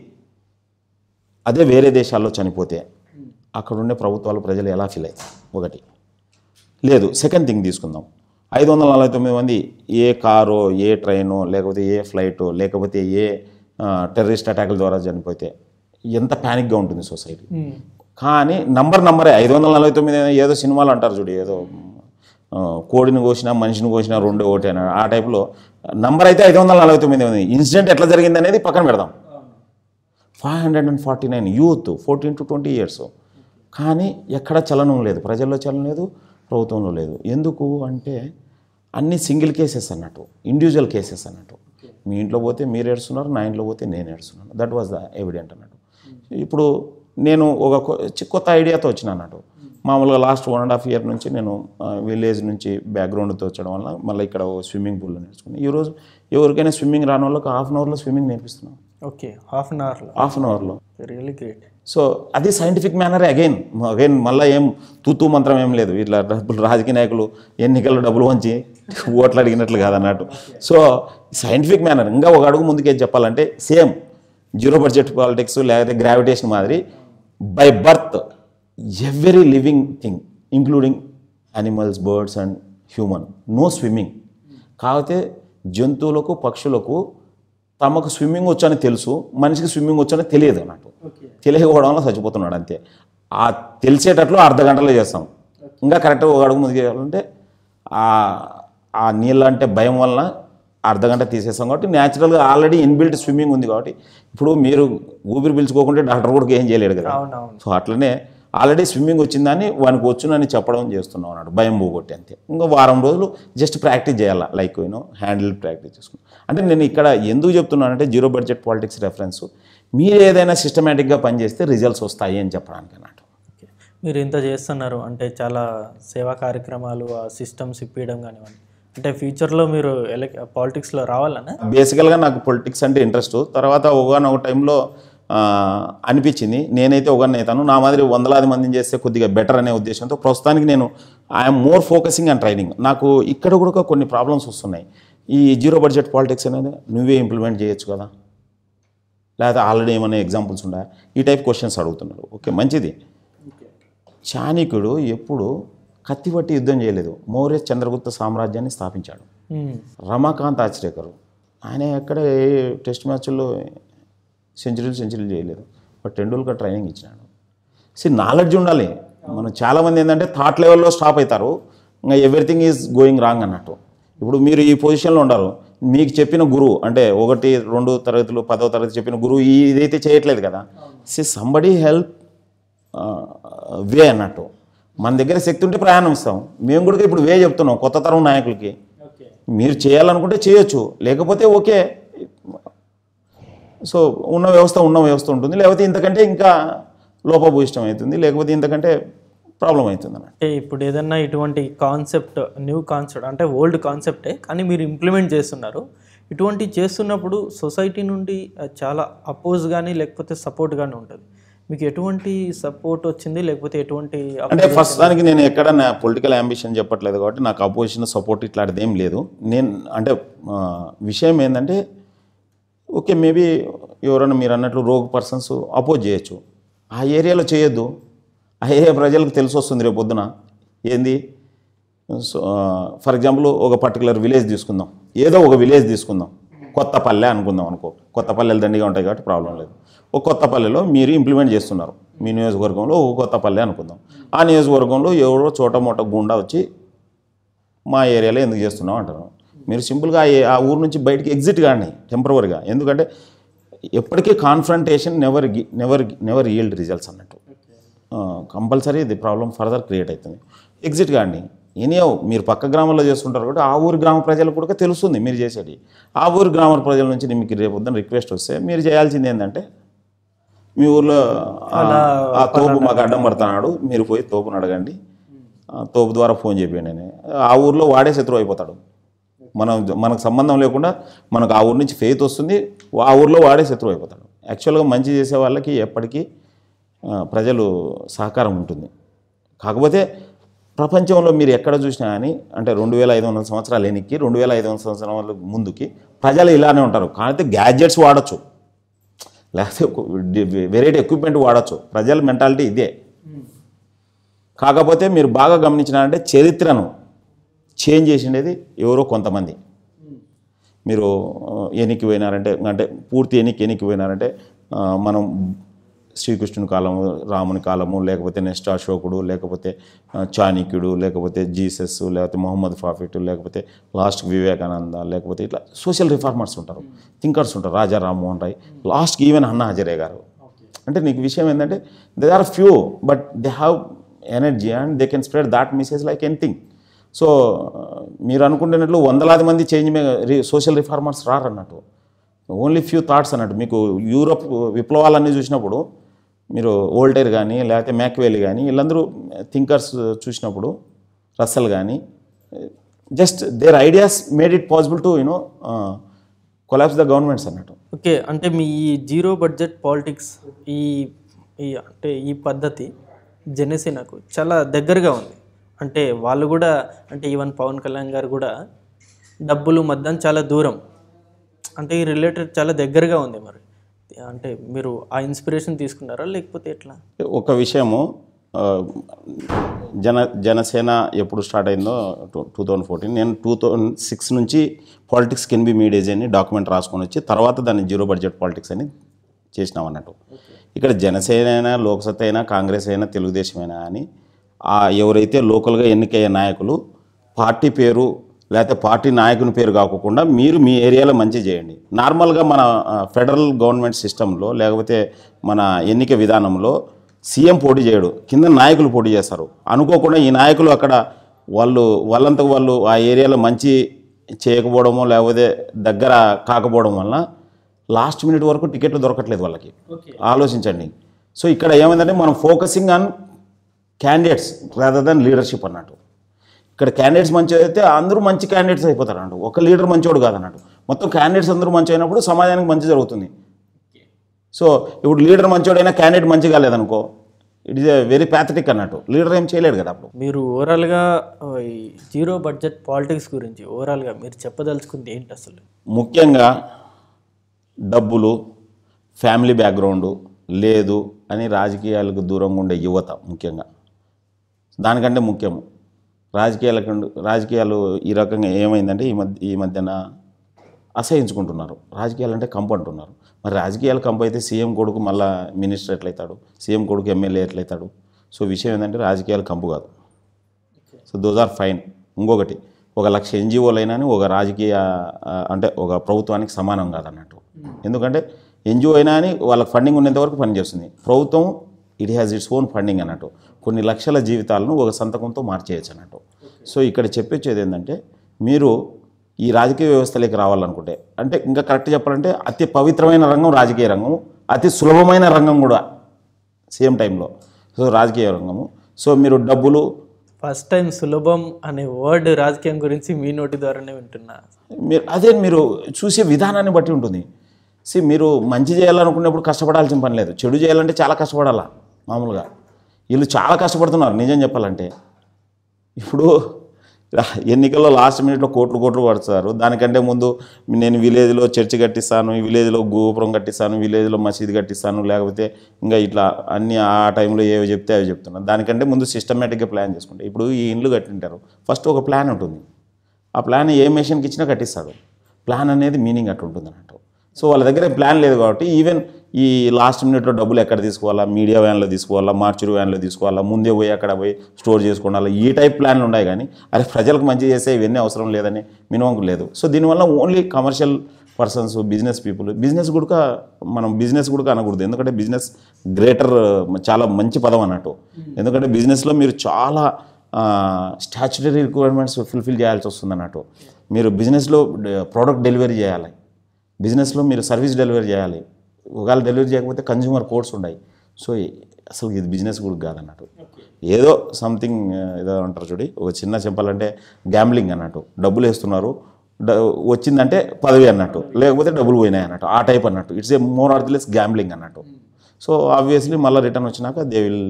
అదే వేరే దేశాల్లో చనిపోతే అక్కడ ఉండే ప్రభుత్వాలు ప్రజలు ఎలా ఫీల్ అవుతారు ఒకటి లేదు సెకండ్ థింగ్ తీసుకుందాం ఐదు వందల నలభై తొమ్మిది మంది ఏ కారో ఏ ట్రైనో లేకపోతే ఏ ఫ్లైటో లేకపోతే ఏ టెర్రరిస్ట్ అటాకుల ద్వారా చనిపోతే ఎంత ప్యానిక్గా ఉంటుంది సొసైటీ కానీ నంబర్ నంబరే ఐదు వందల నలభై తొమ్మిది ఏదో సినిమాలు అంటారు చూడు ఏదో ఆ, కోడిని కోసినా మనిషిని కోసినా రెండో ఒకటి అని ఆ టైప్లో నంబర్ అయితే ఐదు వందల నలభై తొమ్మిది ఉంది ఇన్సిడెంట్ ఎట్లా జరిగింది అనేది పక్కన పెడదాం five hundred and forty nine youth fourteen to twenty years కానీ ఎక్కడ చలనం లేదు ప్రజల్లో చలనం లేదు ప్రభుత్వంలో లేదు ఎందుకు అంటే అన్ని సింగిల్ కేసెస్ అన్నట్టు ఇండివిజువల్ కేసెస్ అన్నట్టు మీ ఇంట్లో పోతే మీరు ఏడుస్తున్నారు నా ఇంట్లో పోతే నేను ఏడుస్తున్నాను దట్ వాజ్ ద ఎవిడెంట్ అన్నట్టు ఇప్పుడు నేను ఒక కొ- చి- కొత్త ఐడియాతో వచ్చిన అన్నట్టు మామూలుగా last one and half year నుంచి నేను విలేజ్ నుంచి బ్యాక్గ్రౌండ్తో వచ్చడం వల్ల మళ్ళీ ఇక్కడ స్విమ్మింగ్ పూల్లో నేర్చుకున్నాను ఈరోజు ఎవరికైనా స్విమ్మింగ్ రాని వాళ్ళకి హాఫ్ అన్ అవర్లో స్విమ్మింగ్ నేర్పిస్తున్నాం ఓకే హాఫ్ అన్ అవర్లో హాఫ్ అన్ అవర్లో రియలీ గ్రేట్ సో అది సైంటిఫిక్ మేనరే అగైన్ అగైన్ మళ్ళీ ఏం తూతూ మంత్రం ఏం లేదు ఇట్లా డబ్బులు రాజకీయ నాయకులు ఎన్నికల్లో డబ్బులు వంచి ఓట్లు అడిగినట్లు కాదన్నట్టు సో సైంటిఫిక్ మేనర్ ఇంకా ఒక అడుగు ముందుకేం చెప్పాలంటే సేమ్ జీరో బడ్జెట్ పాలిటిక్స్ లేకపోతే గ్రావిటేషన్ మాదిరి by birth every living thing including animals birds and human no swimming కాకపోతే జంతువులకు పక్షులకు తమకు స్విమ్మింగ్ వచ్చని తెలుసు మనిషికి స్విమ్మింగ్ వచ్చని తెలియదు అన్నట్టు తెలియకపోవడం వల్ల చచ్చిపోతున్నాడు అంతే ఆ తెలిసేటట్లు అర్ధ గంటలో చేస్తాం ఇంకా కరెక్ట్గా ఒక అడుగు ముందుకు వెళ్ళాలంటే ఆ ఆ నీళ్ళ అంటే భయం వలన అర్ధ గంట తీసేస్తాం కాబట్టి న్యాచురల్గా ఆల్రెడీ ఇన్బిల్ట్ స్విమ్మింగ్ ఉంది కాబట్టి ఇప్పుడు మీరు ఊపిరి పీల్చుకోకుంటే డాక్టర్ కూడా ఏం చేయలేడు కదా అవునవును సో అట్లనే ఆల్రెడీ స్విమ్మింగ్ వచ్చిందని వానికి వచ్చునని చెప్పడం చేస్తున్నాం అన్నాడు భయం పోగొట్టి అంతే ఇంకా వారం రోజులు జస్ట్ ప్రాక్టీస్ చేయాలి లైక్ యూనో హ్యాండిల్ ప్రాక్టీస్ చేసుకున్నాం అంటే నేను ఇక్కడ ఎందుకు చెప్తున్నానంటే జీరో బడ్జెట్ పాలిటిక్స్ రెఫరెన్స్ మీరు ఏదైనా సిస్టమేటిక్గా పనిచేస్తే రిజల్ట్స్ వస్తాయి అని చెప్పడానికి అన్నట్టు ఓకే. మీరు ఇంత చేస్తున్నారు అంటే చాలా సేవా కార్యక్రమాలు ఆ సిస్టమ్స్ ఇప్పించడం కానివ్వండి అంటే ఫ్యూచర్లో మీరు ఎలక్ పాలిటిక్స్లో రావాలన్నా బేసికల్గా నాకు పొలిటిక్స్ అంటే ఇంట్రెస్ట్ తర్వాత ఒకనొక టైంలో ఆ, అనిపించింది నేనైతే ఒక నేతాను నా మాదిరి వందలాది మందిని చేస్తే కొద్దిగా బెటర్ అనే ఉద్దేశంతో ప్రస్తుతానికి నేను I'm more focusing and training నాకు ఇక్కడ కూడా కొన్ని ప్రాబ్లమ్స్ వస్తున్నాయి ఈ జీరో బడ్జెట్ పాలిటిక్స్ అనేది నువ్వే ఇంప్లిమెంట్ చేయొచ్చు కదా లేకపోతే ఆల్రెడీ ఏమైనా ఎగ్జాంపుల్స్ ఉన్నాయా ఈ టైప్ క్వశ్చన్స్ అడుగుతున్నారు ఓకే మంచిది చాణిక్యుడు ఎప్పుడు కత్తిపట్టి యుద్ధం చేయలేదు మౌర్య చంద్రగుప్త సామ్రాజ్యాన్ని స్థాపించాడు మ్మ్. రమాకాంత్ ఆశ్రేకరు ఆయన ఎక్కడ ఏ టెస్ట్ మ్యాచ్ల్లో సెంచరీలు సెంచరీలు చేయలేదు బట్ టెండూల్కర్ ట్రైనింగ్ ఇచ్చినాడు సి నాలెడ్జ్ ఉండాలి మనం చాలామంది ఏంటంటే థాట్ లెవెల్లో స్టాప్ అవుతారు ఇంకా ఎవ్రీథింగ్ ఈజ్ గోయింగ్ రాంగ్ అన్నట్టు ఇప్పుడు మీరు ఈ పొజిషన్లో ఉండరు మీకు చెప్పిన గురువు అంటే ఒకటి రెండు తరగతులు పదో తరగతి చెప్పిన గురువు ఈ ఇదైతే చేయట్లేదు కదా సి సంబడీ హెల్ప్ వే అన్నట్టు మన దగ్గర శక్తి ఉంటే ప్రయాణం ఇస్తాం మేము కూడా ఇప్పుడు వే చెప్తున్నాం కొత్త తరం నాయకులకి మీరు చేయాలనుకుంటే చేయొచ్చు లేకపోతే ఓకే సో ఉన్న వ్యవస్థ ఉన్న వ్యవస్థ ఉంటుంది లేకపోతే ఇంతకంటే ఇంకా లోపభూయిష్టం అవుతుంది లేకపోతే ఇంతకంటే ప్రాబ్లం అవుతుంది అన్నమాట అంటే ఇప్పుడు ఏదన్నా ఇటువంటి కాన్సెప్ట్ న్యూ కాన్సెప్ట్ అంటే ఓల్డ్ కాన్సెప్టే కానీ మీరు ఇంప్లిమెంట్ చేస్తున్నారు ఇటువంటి చేస్తున్నప్పుడు సొసైటీ నుండి ఆ, చాలా అపోజ్ కానీ లేకపోతే సపోర్ట్ కానీ ఉంటుంది మీకు ఎటువంటి సపోర్ట్ వచ్చింది లేకపోతే ఎటువంటి అప్- అంటే ఫస్ట్ దానికి నేను ఎక్కడ నా పొలిటికల్ అంబిషన్ చెప్పట్లేదు కాబట్టి నాకు అపోజిషన్ సపోర్ట్ ఇట్లాంటిది ఏం లేదు నేను అంటే ఆ, విషయం ఏంటంటే ఓకే మేబీ ఎవరైనా మీరు అన్నట్లు రోగ్ పర్సన్స్ అపోజ్ చేయొచ్చు ఆ ఏరియాలో చేయొద్దు ఆ ఏరియా ప్రజలకు తెలిసి వస్తుంది రేపు పొద్దున ఏంది సో ఫర్ ఎగ్జాంపుల్ ఒక పర్టికులర్ విలేజ్ తీసుకుందాం ఏదో ఒక విలేజ్ తీసుకుందాం కొత్త పల్లె అనుకుందాం అనుకో కొత్త పల్లెలు దండిగా ఉంటాయి కాబట్టి ప్రాబ్లం లేదు ఒక కొత్త పల్లెలో మీరు ఇంప్లిమెంట్ చేస్తున్నారు మీ నియోజకవర్గంలో ఒక కొత్త పల్లె అనుకుందాం ఆ నియోజకవర్గంలో ఎవరో చోట మోట గుండా వచ్చి మా ఏరియాలో ఎందుకు చేస్తున్నాం అంటారు మీరు సింపుల్గా ఆ ఏ- ఆ ఊరు నుంచి బయటికి ఎగ్జిట్ కానీ టెంపరవరీగా ఎందుకంటే ఎప్పటికీ confrontation never never never yield results అన్నట్టు కంపల్సరీ ఇది ప్రాబ్లం ఫర్దర్ క్రియేట్ అవుతుంది ఎగ్జిట్ కానీ ఎనీయో మీరు పక్క గ్రామంలో చేస్తుంటారు కాబట్టి ఆ ఊరి గ్రామ ప్రజలకు కూడా తెలుస్తుంది మీరు చేసేది ఆ ఊరి గ్రామ ప్రజల నుంచి మీకు రేపు పొద్దున్న రిక్వెస్ట్ వస్తే మీరు చేయాల్సింది ఏంటంటే మీ ఊర్లో ఆ, ఆ తోపు మాకు అడ్డం పడుతున్నాడు మీరు పోయి తోపుని అడగండి ఆ తోపు ద్వారా ఫోన్ చేయండి అని ఆ ఊర్లో వాడే శత్రువు అయిపోతాడు మనం మనకు సంబంధం లేకుండా మనకు ఆ ఊరు నుంచి ఫెయిత్ వస్తుంది ఆ ఊర్లో వాడే శత్రువు అయిపోతాడు యాక్చువల్గా మంచి చేసే వాళ్ళకి ఎప్పటికీ ఆ, ప్రజలు సహకారం ఉంటుంది కాకపోతే ప్రపంచంలో మీరు ఎక్కడ చూసినా కానీ అంటే రెండు వేల ఐదు వందల సంవత్సరాలు ఎన్నికి రెండు వేల ఐదు వందల సంవత్సరాల ముందుకి ప్రజలు ఇలానే ఉంటారు కాకపోతే గ్యాడ్జెట్స్ వాడచ్చు లేకపోతే వెరైటీ ఎక్విప్మెంట్ వాడచ్చు ప్రజల మెంటాలిటీ ఇదే కాకపోతే మీరు బాగా గమనించినారంటే చరిత్రను చేంజ్ చేసిండేది ఎవరో కొంతమంది మీరు ఆ, ఎన్నికి పోయినారంటే అంటే పూర్తి ఎన్నికి ఎన్నికి పోయినారంటే ఆ, మనం శ్రీకృష్ణుని కాలము రాముని కాలము లేకపోతే నెక్స్ట్ అశోకుడు లేకపోతే ఆ, చాణక్యుడు లేకపోతే జీసస్ లేకపోతే మొహమ్మద్ ప్రాఫిట్ లేకపోతే లాస్ట్ వివేకానంద లేకపోతే ఇట్లా సోషల్ రిఫార్మర్స్ ఉంటారు థింకర్స్ ఉంటారు రాజా రామ్మోహన్ రాయ్ లాస్ట్కి ఈవెన్ అన్నా హజరే గారు అంటే నీకు విషయం ఏంటంటే they are few but they have energy and they can spread that message like anything so మీరు అనుకుంటున్నట్లు వందలాది మంది చేంజ్ సోషల్ రిఫార్మర్స్ రారు అన్నట్టు ఓన్లీ ఫ్యూ థాట్స్ అన్నట్టు మీకు యూరోప్ విప్లవాలన్నీ చూసినప్పుడు మీరు ఓల్టైర్ కానీ లేకపోతే మ్యాక్వేలి కానీ వీళ్ళందరూ థింకర్స్ చూసినప్పుడు రస్సల్ కానీ just their ideas made it possible to you know collapse the governments అన్నట్టు ఓకే అంటే మీ ఈ జీరో బడ్జెట్ పాలిటిక్స్ ఈ ఈ అంటే ఈ పద్ధతి జనసేనకు చాలా దగ్గరగా ఉంది అంటే వాళ్ళు కూడా అంటే ఈవెన్ పవన్ కళ్యాణ్ గారు కూడా డబ్బులు మద్దం చాలా దూరం అంటే ఈ రిలేటెడ్ చాలా దగ్గరగా ఉంది మరి అంటే మీరు ఆ ఇన్స్పిరేషన్ తీసుకున్నారా లేకపోతే ఎట్లా ఒక విషయము ఆ, జన జనసేన ఎప్పుడు స్టార్ట్ అయిందో టూ టూ థౌజండ్ ఫోర్టీన్ నేను టూ థౌజండ్ సిక్స్ నుంచి పాలిటిక్స్ కెన్ బి మీడియజ్ అని డాక్యుమెంట్ రాసుకొని వచ్చి తర్వాత దాన్ని జీరో బడ్జెట్ పాలిటిక్స్ అని చేసినాం అన్నట్టు ఇక్కడ జనసేన అయినా లోక్సత్తా అయినా కాంగ్రెస్ అయినా తెలుగుదేశం అయినా అని ఆ ఎవరైతే లోకల్గా ఎన్నికయ్యే నాయకులు పార్టీ పేరు లేకపోతే పార్టీ నాయకుని పేరు కాకుండా మీరు మీ ఏరియాలో మంచి చేయండి నార్మల్గా మన ఆ, ఫెడరల్ గవర్నమెంట్ సిస్టంలో లేకపోతే మన ఎన్నిక విధానంలో సీఎం పోటీ చేయడు కింద నాయకులు పోటీ చేస్తారు అనుకోకుండా ఈ నాయకులు అక్కడ వాళ్ళు వాళ్ళంతకు వాళ్ళు ఆ ఏరియాలో మంచి చేయకపోవడమో లేకపోతే దగ్గర కాకపోవడం వలన లాస్ట్ మినిట్ వరకు టికెట్లు దొరకట్లేదు వాళ్ళకి ఓకే ఆలోచించండి సో ఇక్కడ ఏమైందంటే మనం focusing on candidates rather than leadership అన్నట్టు ఇక్కడ క్యాండిడేట్స్ మంచి అయితే అందరూ మంచి క్యాండిడేట్స్ అయిపోతారు అన్నట్టు ఒక లీడర్ మంచోడు కాదన్నట్టు మొత్తం క్యాండిడేట్స్ అందరూ మంచి అయినప్పుడు సమాజానికి మంచి జరుగుతుంది సో ఇప్పుడు లీడర్ మంచోడైనా క్యాండిడేట్ మంచి కాలేదనుకో it is a very pathetic అన్నట్టు లీడర్ ఏం చేయలేడు కదా అప్పుడు మీరు ఓవరాల్గా ఆ, ఈ జీరో బడ్జెట్ పాలిటిక్స్ గురించి ఓవరాల్గా మీరు చెప్పదలుచుకుంది ఏంటి అసలు ముఖ్యంగా డబ్బులు ఫ్యామిలీ బ్యాక్గ్రౌండ్ లేదు అని రాజకీయాలకు దూరంగా ఉండే యువత ముఖ్యంగా దానికంటే ముఖ్యము రాజకీయాలకు రాజకీయాలు ఈ రకంగా ఏమైందంటే ఈ మధ్య ఈ మధ్యన అసహించుకుంటున్నారు రాజకీయాలు అంటే కంపు అంటున్నారు మరి రాజకీయాలు కంపు అయితే సీఎం కొడుకు మళ్ళా మినిస్టర్ ఎట్లయితాడు సీఎం కొడుకు ఎమ్మెల్యే ఎట్లయితాడు సో విషయం ఏంటంటే రాజకీయాలు కంపు కాదు సో దోస్ ఆర్ ఫైన్ ఇంకొకటి ఒక లక్ష ఎన్జిఓలు అయినా ఒక రాజకీయ ఆ, అంటే ఒక ప్రభుత్వానికి సమానం కాదన్నట్టు ఎందుకంటే ఎన్జిఓ అయినా అని వాళ్ళకి ఫండింగ్ ఉన్నంత వరకు పనిచేస్తుంది ప్రభుత్వం it has its own funding అన్నట్టు కొన్ని లక్షల జీవితాలను ఒక సంతకంతో మార్చేయచ్చు అన్నట్టు సో ఇక్కడ చెప్పొచ్చేది ఏంటంటే మీరు ఈ రాజకీయ వ్యవస్థలోకి రావాలనుకుంటే అంటే ఇంకా కరెక్ట్ చెప్పాలంటే అతి పవిత్రమైన రంగం రాజకీయ రంగం అతి సులభమైన రంగం కూడా సేమ్ టైంలో సో రాజకీయ రంగము సో మీరు డబ్బులు ఫస్ట్ టైం సులభం అనే వర్డ్ రాజకీయం గురించి మీ నోటి ద్వారానే వింటున్నా మీరు అదే మీరు చూసే విధానాన్ని బట్టి ఉంటుంది సి మీరు మంచి చేయాలనుకున్నప్పుడు కష్టపడాల్సిన పని లేదు చెడు చేయాలంటే చాలా కష్టపడాలా మామూలుగా వీళ్ళు చాలా కష్టపడుతున్నారు నిజం చెప్పాలంటే ఇప్పుడు ఎన్నికల్లో లాస్ట్ మినిట్లో కోట్లు కోట్లు పడుతున్నారు దానికంటే ముందు నేను విలేజ్లో చర్చి కట్టిస్తాను ఈ విలేజ్లో గోపురం కట్టిస్తాను విలేజ్లో మసీదు కట్టిస్తాను లేకపోతే ఇంకా ఇట్లా అన్ని ఆ టైంలో ఏవి చెప్తే అవి చెప్తున్నాను దానికంటే ముందు సిస్టమేటిక్గా ప్లాన్ చేసుకుంటే ఇప్పుడు ఈ ఇండ్లు కట్టింటారు ఫస్ట్ ఒక ప్లాన్ ఉంటుంది ఆ ప్లాన్ ఏ మెషిన్కి ఇచ్చినా కట్టిస్తాడు ప్లాన్ అనేది మీనింగ్ అట్లా ఉంటుంది అన్నట్టు సో వాళ్ళ దగ్గర ప్లాన్ లేదు కాబట్టి ఈవెన్ ఈ లాస్ట్ మినిట్లో డబ్బులు ఎక్కడ తీసుకోవాలా మీడియా వ్యాన్లో తీసుకోవాలా మార్చురు వ్యాన్లో తీసుకోవాలా ముందే పోయి అక్కడ పోయి స్టోర్ చేసుకోవాలా ఈ టైప్ ప్లాన్లు ఉన్నాయి కానీ అరే ప్రజలకు మంచి చేస్తే ఇవన్నీ అవసరం లేదని మినిమం లేదు సో దీనివల్ల only commercial persons business people business కూడా మనం బిజినెస్ కూడా అనకూడదు ఎందుకంటే బిజినెస్ గ్రేటర్ చాలా మంచి పదం అన్నట్టు ఎందుకంటే బిజినెస్లో మీరు చాలా స్టాచ్యుటరీ రిక్వైర్మెంట్స్ ఫుల్ఫిల్ చేయాల్సి వస్తుంది అన్నట్టు మీరు బిజినెస్లో ప్రోడక్ట్ డెలివరీ చేయాలి బిజినెస్లో మీరు సర్వీస్ డెలివరీ చేయాలి ఒకవేళ డెలివరీ చేయకపోతే కన్జ్యూమర్ కోడ్స్ ఉన్నాయి సో అసలు ఇది బిజినెస్ కూడా కాదన్నట్టు ఏదో సంథింగ్ ఏదో అంటారు చూడి ఒక చిన్న చెప్పాలంటే గ్యాంబ్లింగ్ అన్నట్టు డబ్బులు వేస్తున్నారు డ- వచ్చిందంటే పదవి అన్నట్టు లేకపోతే డబ్బులు పోయినాయి అన్నట్టు ఆ టైప్ అన్నట్టు it's a more or less gambling అన్నట్టు సో ఆబ్వియస్లీ మళ్ళీ రిటర్న్ వచ్చినాక they will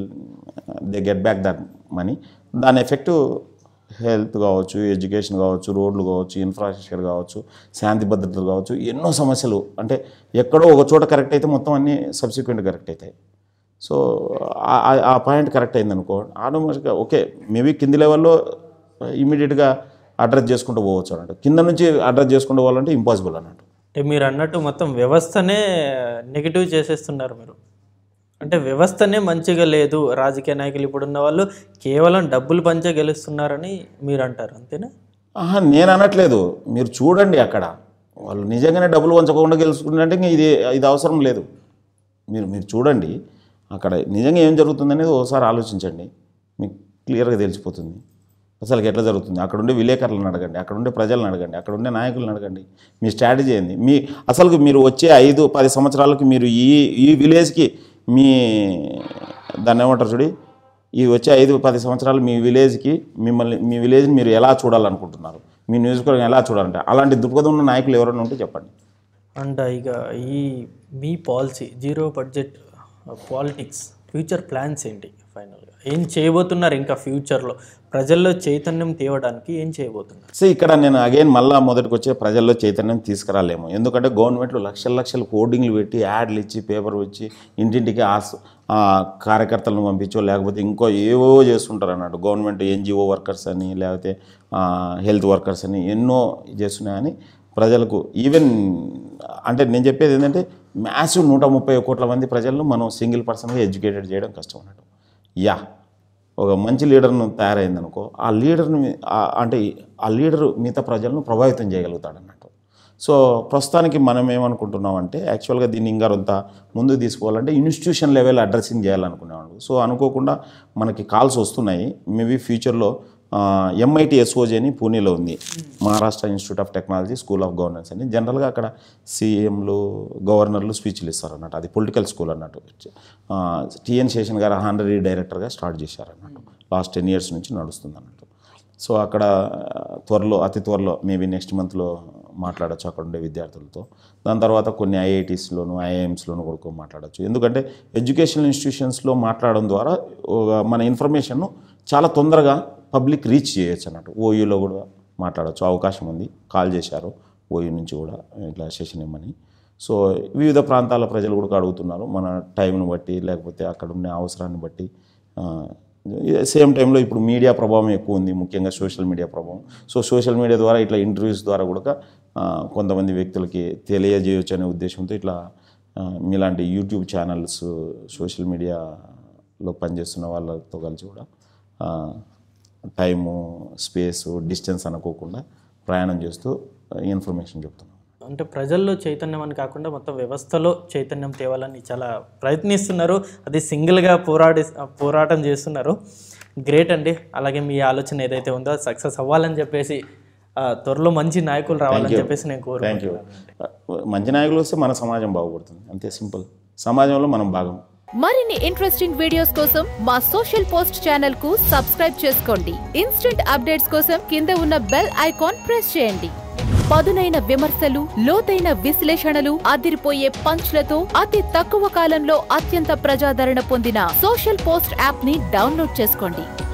they get back that money దాని ఎఫెక్ట్ హెల్త్ కావచ్చు ఎడ్యుకేషన్ కావచ్చు రోడ్లు కావచ్చు ఇన్ఫ్రాస్ట్రక్చర్ కావచ్చు శాంతి భద్రతలు కావచ్చు ఎన్నో సమస్యలు అంటే ఎక్కడో ఒక చోట కరెక్ట్ అయితే మొత్తం అన్నీ సబ్సిక్వెంట్ కరెక్ట్ అవుతాయి సో ఆ- ఆ- ఆ పాయింట్ కరెక్ట్ అయిందనుకో ఆటోమేటిక్గా ఓకే మేబీ కింది లెవెల్లో ఇమీడియట్గా అడ్రస్ చేసుకుంటూ పోవచ్చు అన్నట్టు కింద నుంచి అడ్రస్ చేసుకుంటూ పోవాలంటే ఇంపాసిబుల్ అన్నట్టు అంటే మీరు అన్నట్టు మొత్తం వ్యవస్థనే నెగిటివ్ చేసేస్తున్నారు మీరు అంటే వ్యవస్థనే మంచిగా లేదు రాజకీయ నాయకులు ఇప్పుడున్న వాళ్ళు కేవలం డబ్బులు పంచే గెలుస్తున్నారని మీరు అంటారు అంతేనా ఆహా నేను అనట్లేదు మీరు చూడండి అక్కడ వాళ్ళు నిజంగానే డబ్బులు వంచకుండా గెలుచుకుంటే ఇంక ఇది ఇది అవసరం లేదు మీరు మీరు చూడండి అక్కడ నిజంగా ఏం జరుగుతుంది అనేది ఒకసారి ఆలోచించండి మీకు క్లియర్గా తెలిసిపోతుంది అసలు ఎట్లా జరుగుతుంది అక్కడ ఉండే విలేకరులను అడగండి అక్కడ ఉండే ప్రజలను అడగండి అక్కడ ఉండే నాయకులను అడగండి మీ స్ట్రాటజీ ఏంది మీ అసలు మీరు వచ్చే ఐదు పది సంవత్సరాలకు మీరు ఈ ఈ విలేజ్కి మీ దాన్ని ఏమంటారు చూడి ఈ వచ్చే ఐదు పది సంవత్సరాలు మీ విలేజ్కి మిమ్మల్ని మీ విలేజ్ని మీరు ఎలా చూడాలనుకుంటున్నారు మీ నియోజకవర్గం ఎలా చూడాలంటే అలాంటి దృక్పథం ఉన్న నాయకులు ఎవరైనా ఉంటే చెప్పండి అండ్ ఇక ఈ మీ policy zero budget politics future plans ఏంటి ఫైనల్గా ఏం చేయబోతున్నారు ఇంకా ఫ్యూచర్లో ప్రజల్లో చైతన్యం తేవడానికి ఏం చేయబోతున్నారు సో ఇక్కడ నేను అగైన్ మళ్ళా మొదటికి వచ్చే ప్రజల్లో చైతన్యం తీసుకురాలేము ఎందుకంటే గవర్నమెంట్లు లక్షల లక్షల కోడింగ్లు పెట్టి యాడ్లు ఇచ్చి పేపర్ ఇచ్చి ఇంటింటికి ఆస్ ఆ కార్యకర్తలను పంపించో లేకపోతే ఇంకో ఏవో చేస్తుంటారు అన్నట్టు గవర్నమెంట్ ఎన్జిఓ వర్కర్స్ అని లేకపోతే హెల్త్ వర్కర్స్ అని ఎన్నో చేస్తున్నాయని ప్రజలకు ఈవెన్ అంటే నేను చెప్పేది ఏంటంటే మ్యాసివ్ నూట ముప్పై కోట్ల మంది ప్రజలను మనం సింగిల్ పర్సన్గా ఎడ్యుకేటెడ్ చేయడం కష్టం అన్నట్టు యా ఒక మంచి లీడర్ను తయారైందనుకో ఆ లీడర్ని ఆ- అంటే ఆ లీడరు మిగతా ప్రజలను ప్రభావితం చేయగలుగుతాడు అన్నట్టు సో ప్రస్తుతానికి మనం ఏమనుకుంటున్నాం అంటే యాక్చువల్గా దీన్ని ఇంకా కొంత ముందుకు తీసుకోవాలంటే ఇన్స్టిట్యూషన్ లెవెల్ అడ్రస్సింగ్ చేయాలనుకునేవాడు సో అనుకోకుండా మనకి కాల్స్ వస్తున్నాయి మేబీ ఫ్యూచర్లో ఎంఐటి ఎస్ఓజీ అని పూణేలో ఉంది Maharashtra institute of technology school of governance అని జనరల్గా అక్కడ సీఎంలు గవర్నర్లు స్పీచ్లు ఇస్తారు అన్నట్టు అది పొలిటికల్ స్కూల్ అన్నట్టు టిఎన్ శేషన్ గారు హానరీ డైరెక్టర్గా స్టార్ట్ చేశారు అన్నట్టు లాస్ట్ టెన్ ఇయర్స్ నుంచి నడుస్తుంది అన్నట్టు సో అక్కడ త్వరలో అతి త్వరలో మేబీ నెక్స్ట్ మంత్లో మాట్లాడచ్చు అక్కడ ఉండే విద్యార్థులతో దాని తర్వాత కొన్ని ఐఐటీస్లోను ఐఐఎమ్స్లోను కూడా మాట్లాడచ్చు ఎందుకంటే ఎడ్యుకేషనల్ ఇన్స్టిట్యూషన్స్లో మాట్లాడడం ద్వారా ఒక మన ఇన్ఫర్మేషన్ను చాలా తొందరగా పబ్లిక్ రీచ్ చేయొచ్చు అన్నట్టు ఓయూలో కూడా మాట్లాడచ్చు అవకాశం ఉంది కాల్ చేశారు ఓయూ నుంచి కూడా ఇట్లా సెషన్ ఇమ్మని సో వివిధ ప్రాంతాల ప్రజలు కూడా అడుగుతున్నారు మన టైంను బట్టి లేకపోతే అక్కడ ఉండే అవసరాన్ని బట్టి సేమ్ టైంలో ఇప్పుడు మీడియా ప్రభావం ఎక్కువ ఉంది ముఖ్యంగా సోషల్ మీడియా ప్రభావం సో సోషల్ మీడియా ద్వారా ఇట్లా ఇంటర్వ్యూస్ ద్వారా కూడా ఆ, కొంతమంది వ్యక్తులకి తెలియజేయొచ్చు అనే ఉద్దేశంతో ఇట్లా ఆ, మీలాంటి యూట్యూబ్ ఛానల్స్ సోషల్ మీడియాలో పనిచేస్తున్న వాళ్ళతో కలిసి కూడా ఆ, టైము స్పేసు డిస్టెన్స్ అనుకోకుండా ప్రయాణం చేస్తూ ఇన్ఫర్మేషన్ చెప్తున్నాం అంటే ప్రజల్లో చైతన్యం అని కాకుండా మొత్తం వ్యవస్థలో చైతన్యం తేవాలని చాలా ప్రయత్నిస్తున్నారు అది సింగిల్గా పోరాడి పోరాటం చేస్తున్నారు గ్రేట్ అండి అలాగే మీ ఆలోచన ఏదైతే ఉందో అది సక్సెస్ అవ్వాలని చెప్పేసి ఆ, త్వరలో మంచి నాయకులు రావాలని చెప్పేసి నేను థ్యాంక్ యూ కోరుకుంటున్నాను మంచి నాయకులు వస్తే మన సమాజం బాగుపడుతుంది అంతే సింపుల్ సమాజంలో మనం భాగం మరిన్ని ఇంట్రెస్టింగ్ వీడియోస్ కోసం మా సోషల్ పోస్ట్ ఛానల్ కు సబ్స్క్రైబ్ చేసుకోండి ఇన్స్టెంట్ అప్డేట్స్ కోసం కింద ఉన్న బెల్ ఐకాన్ ప్రెస్ చేయండి పదునైన విమర్శలు లోతైన విశ్లేషణలు అదిరిపోయే పంచ్లతో అతి తక్కువ కాలంలో అత్యంత ప్రజాదరణ పొందిన సోషల్ పోస్ట్ యాప్ ని డౌన్లోడ్ చేసుకోండి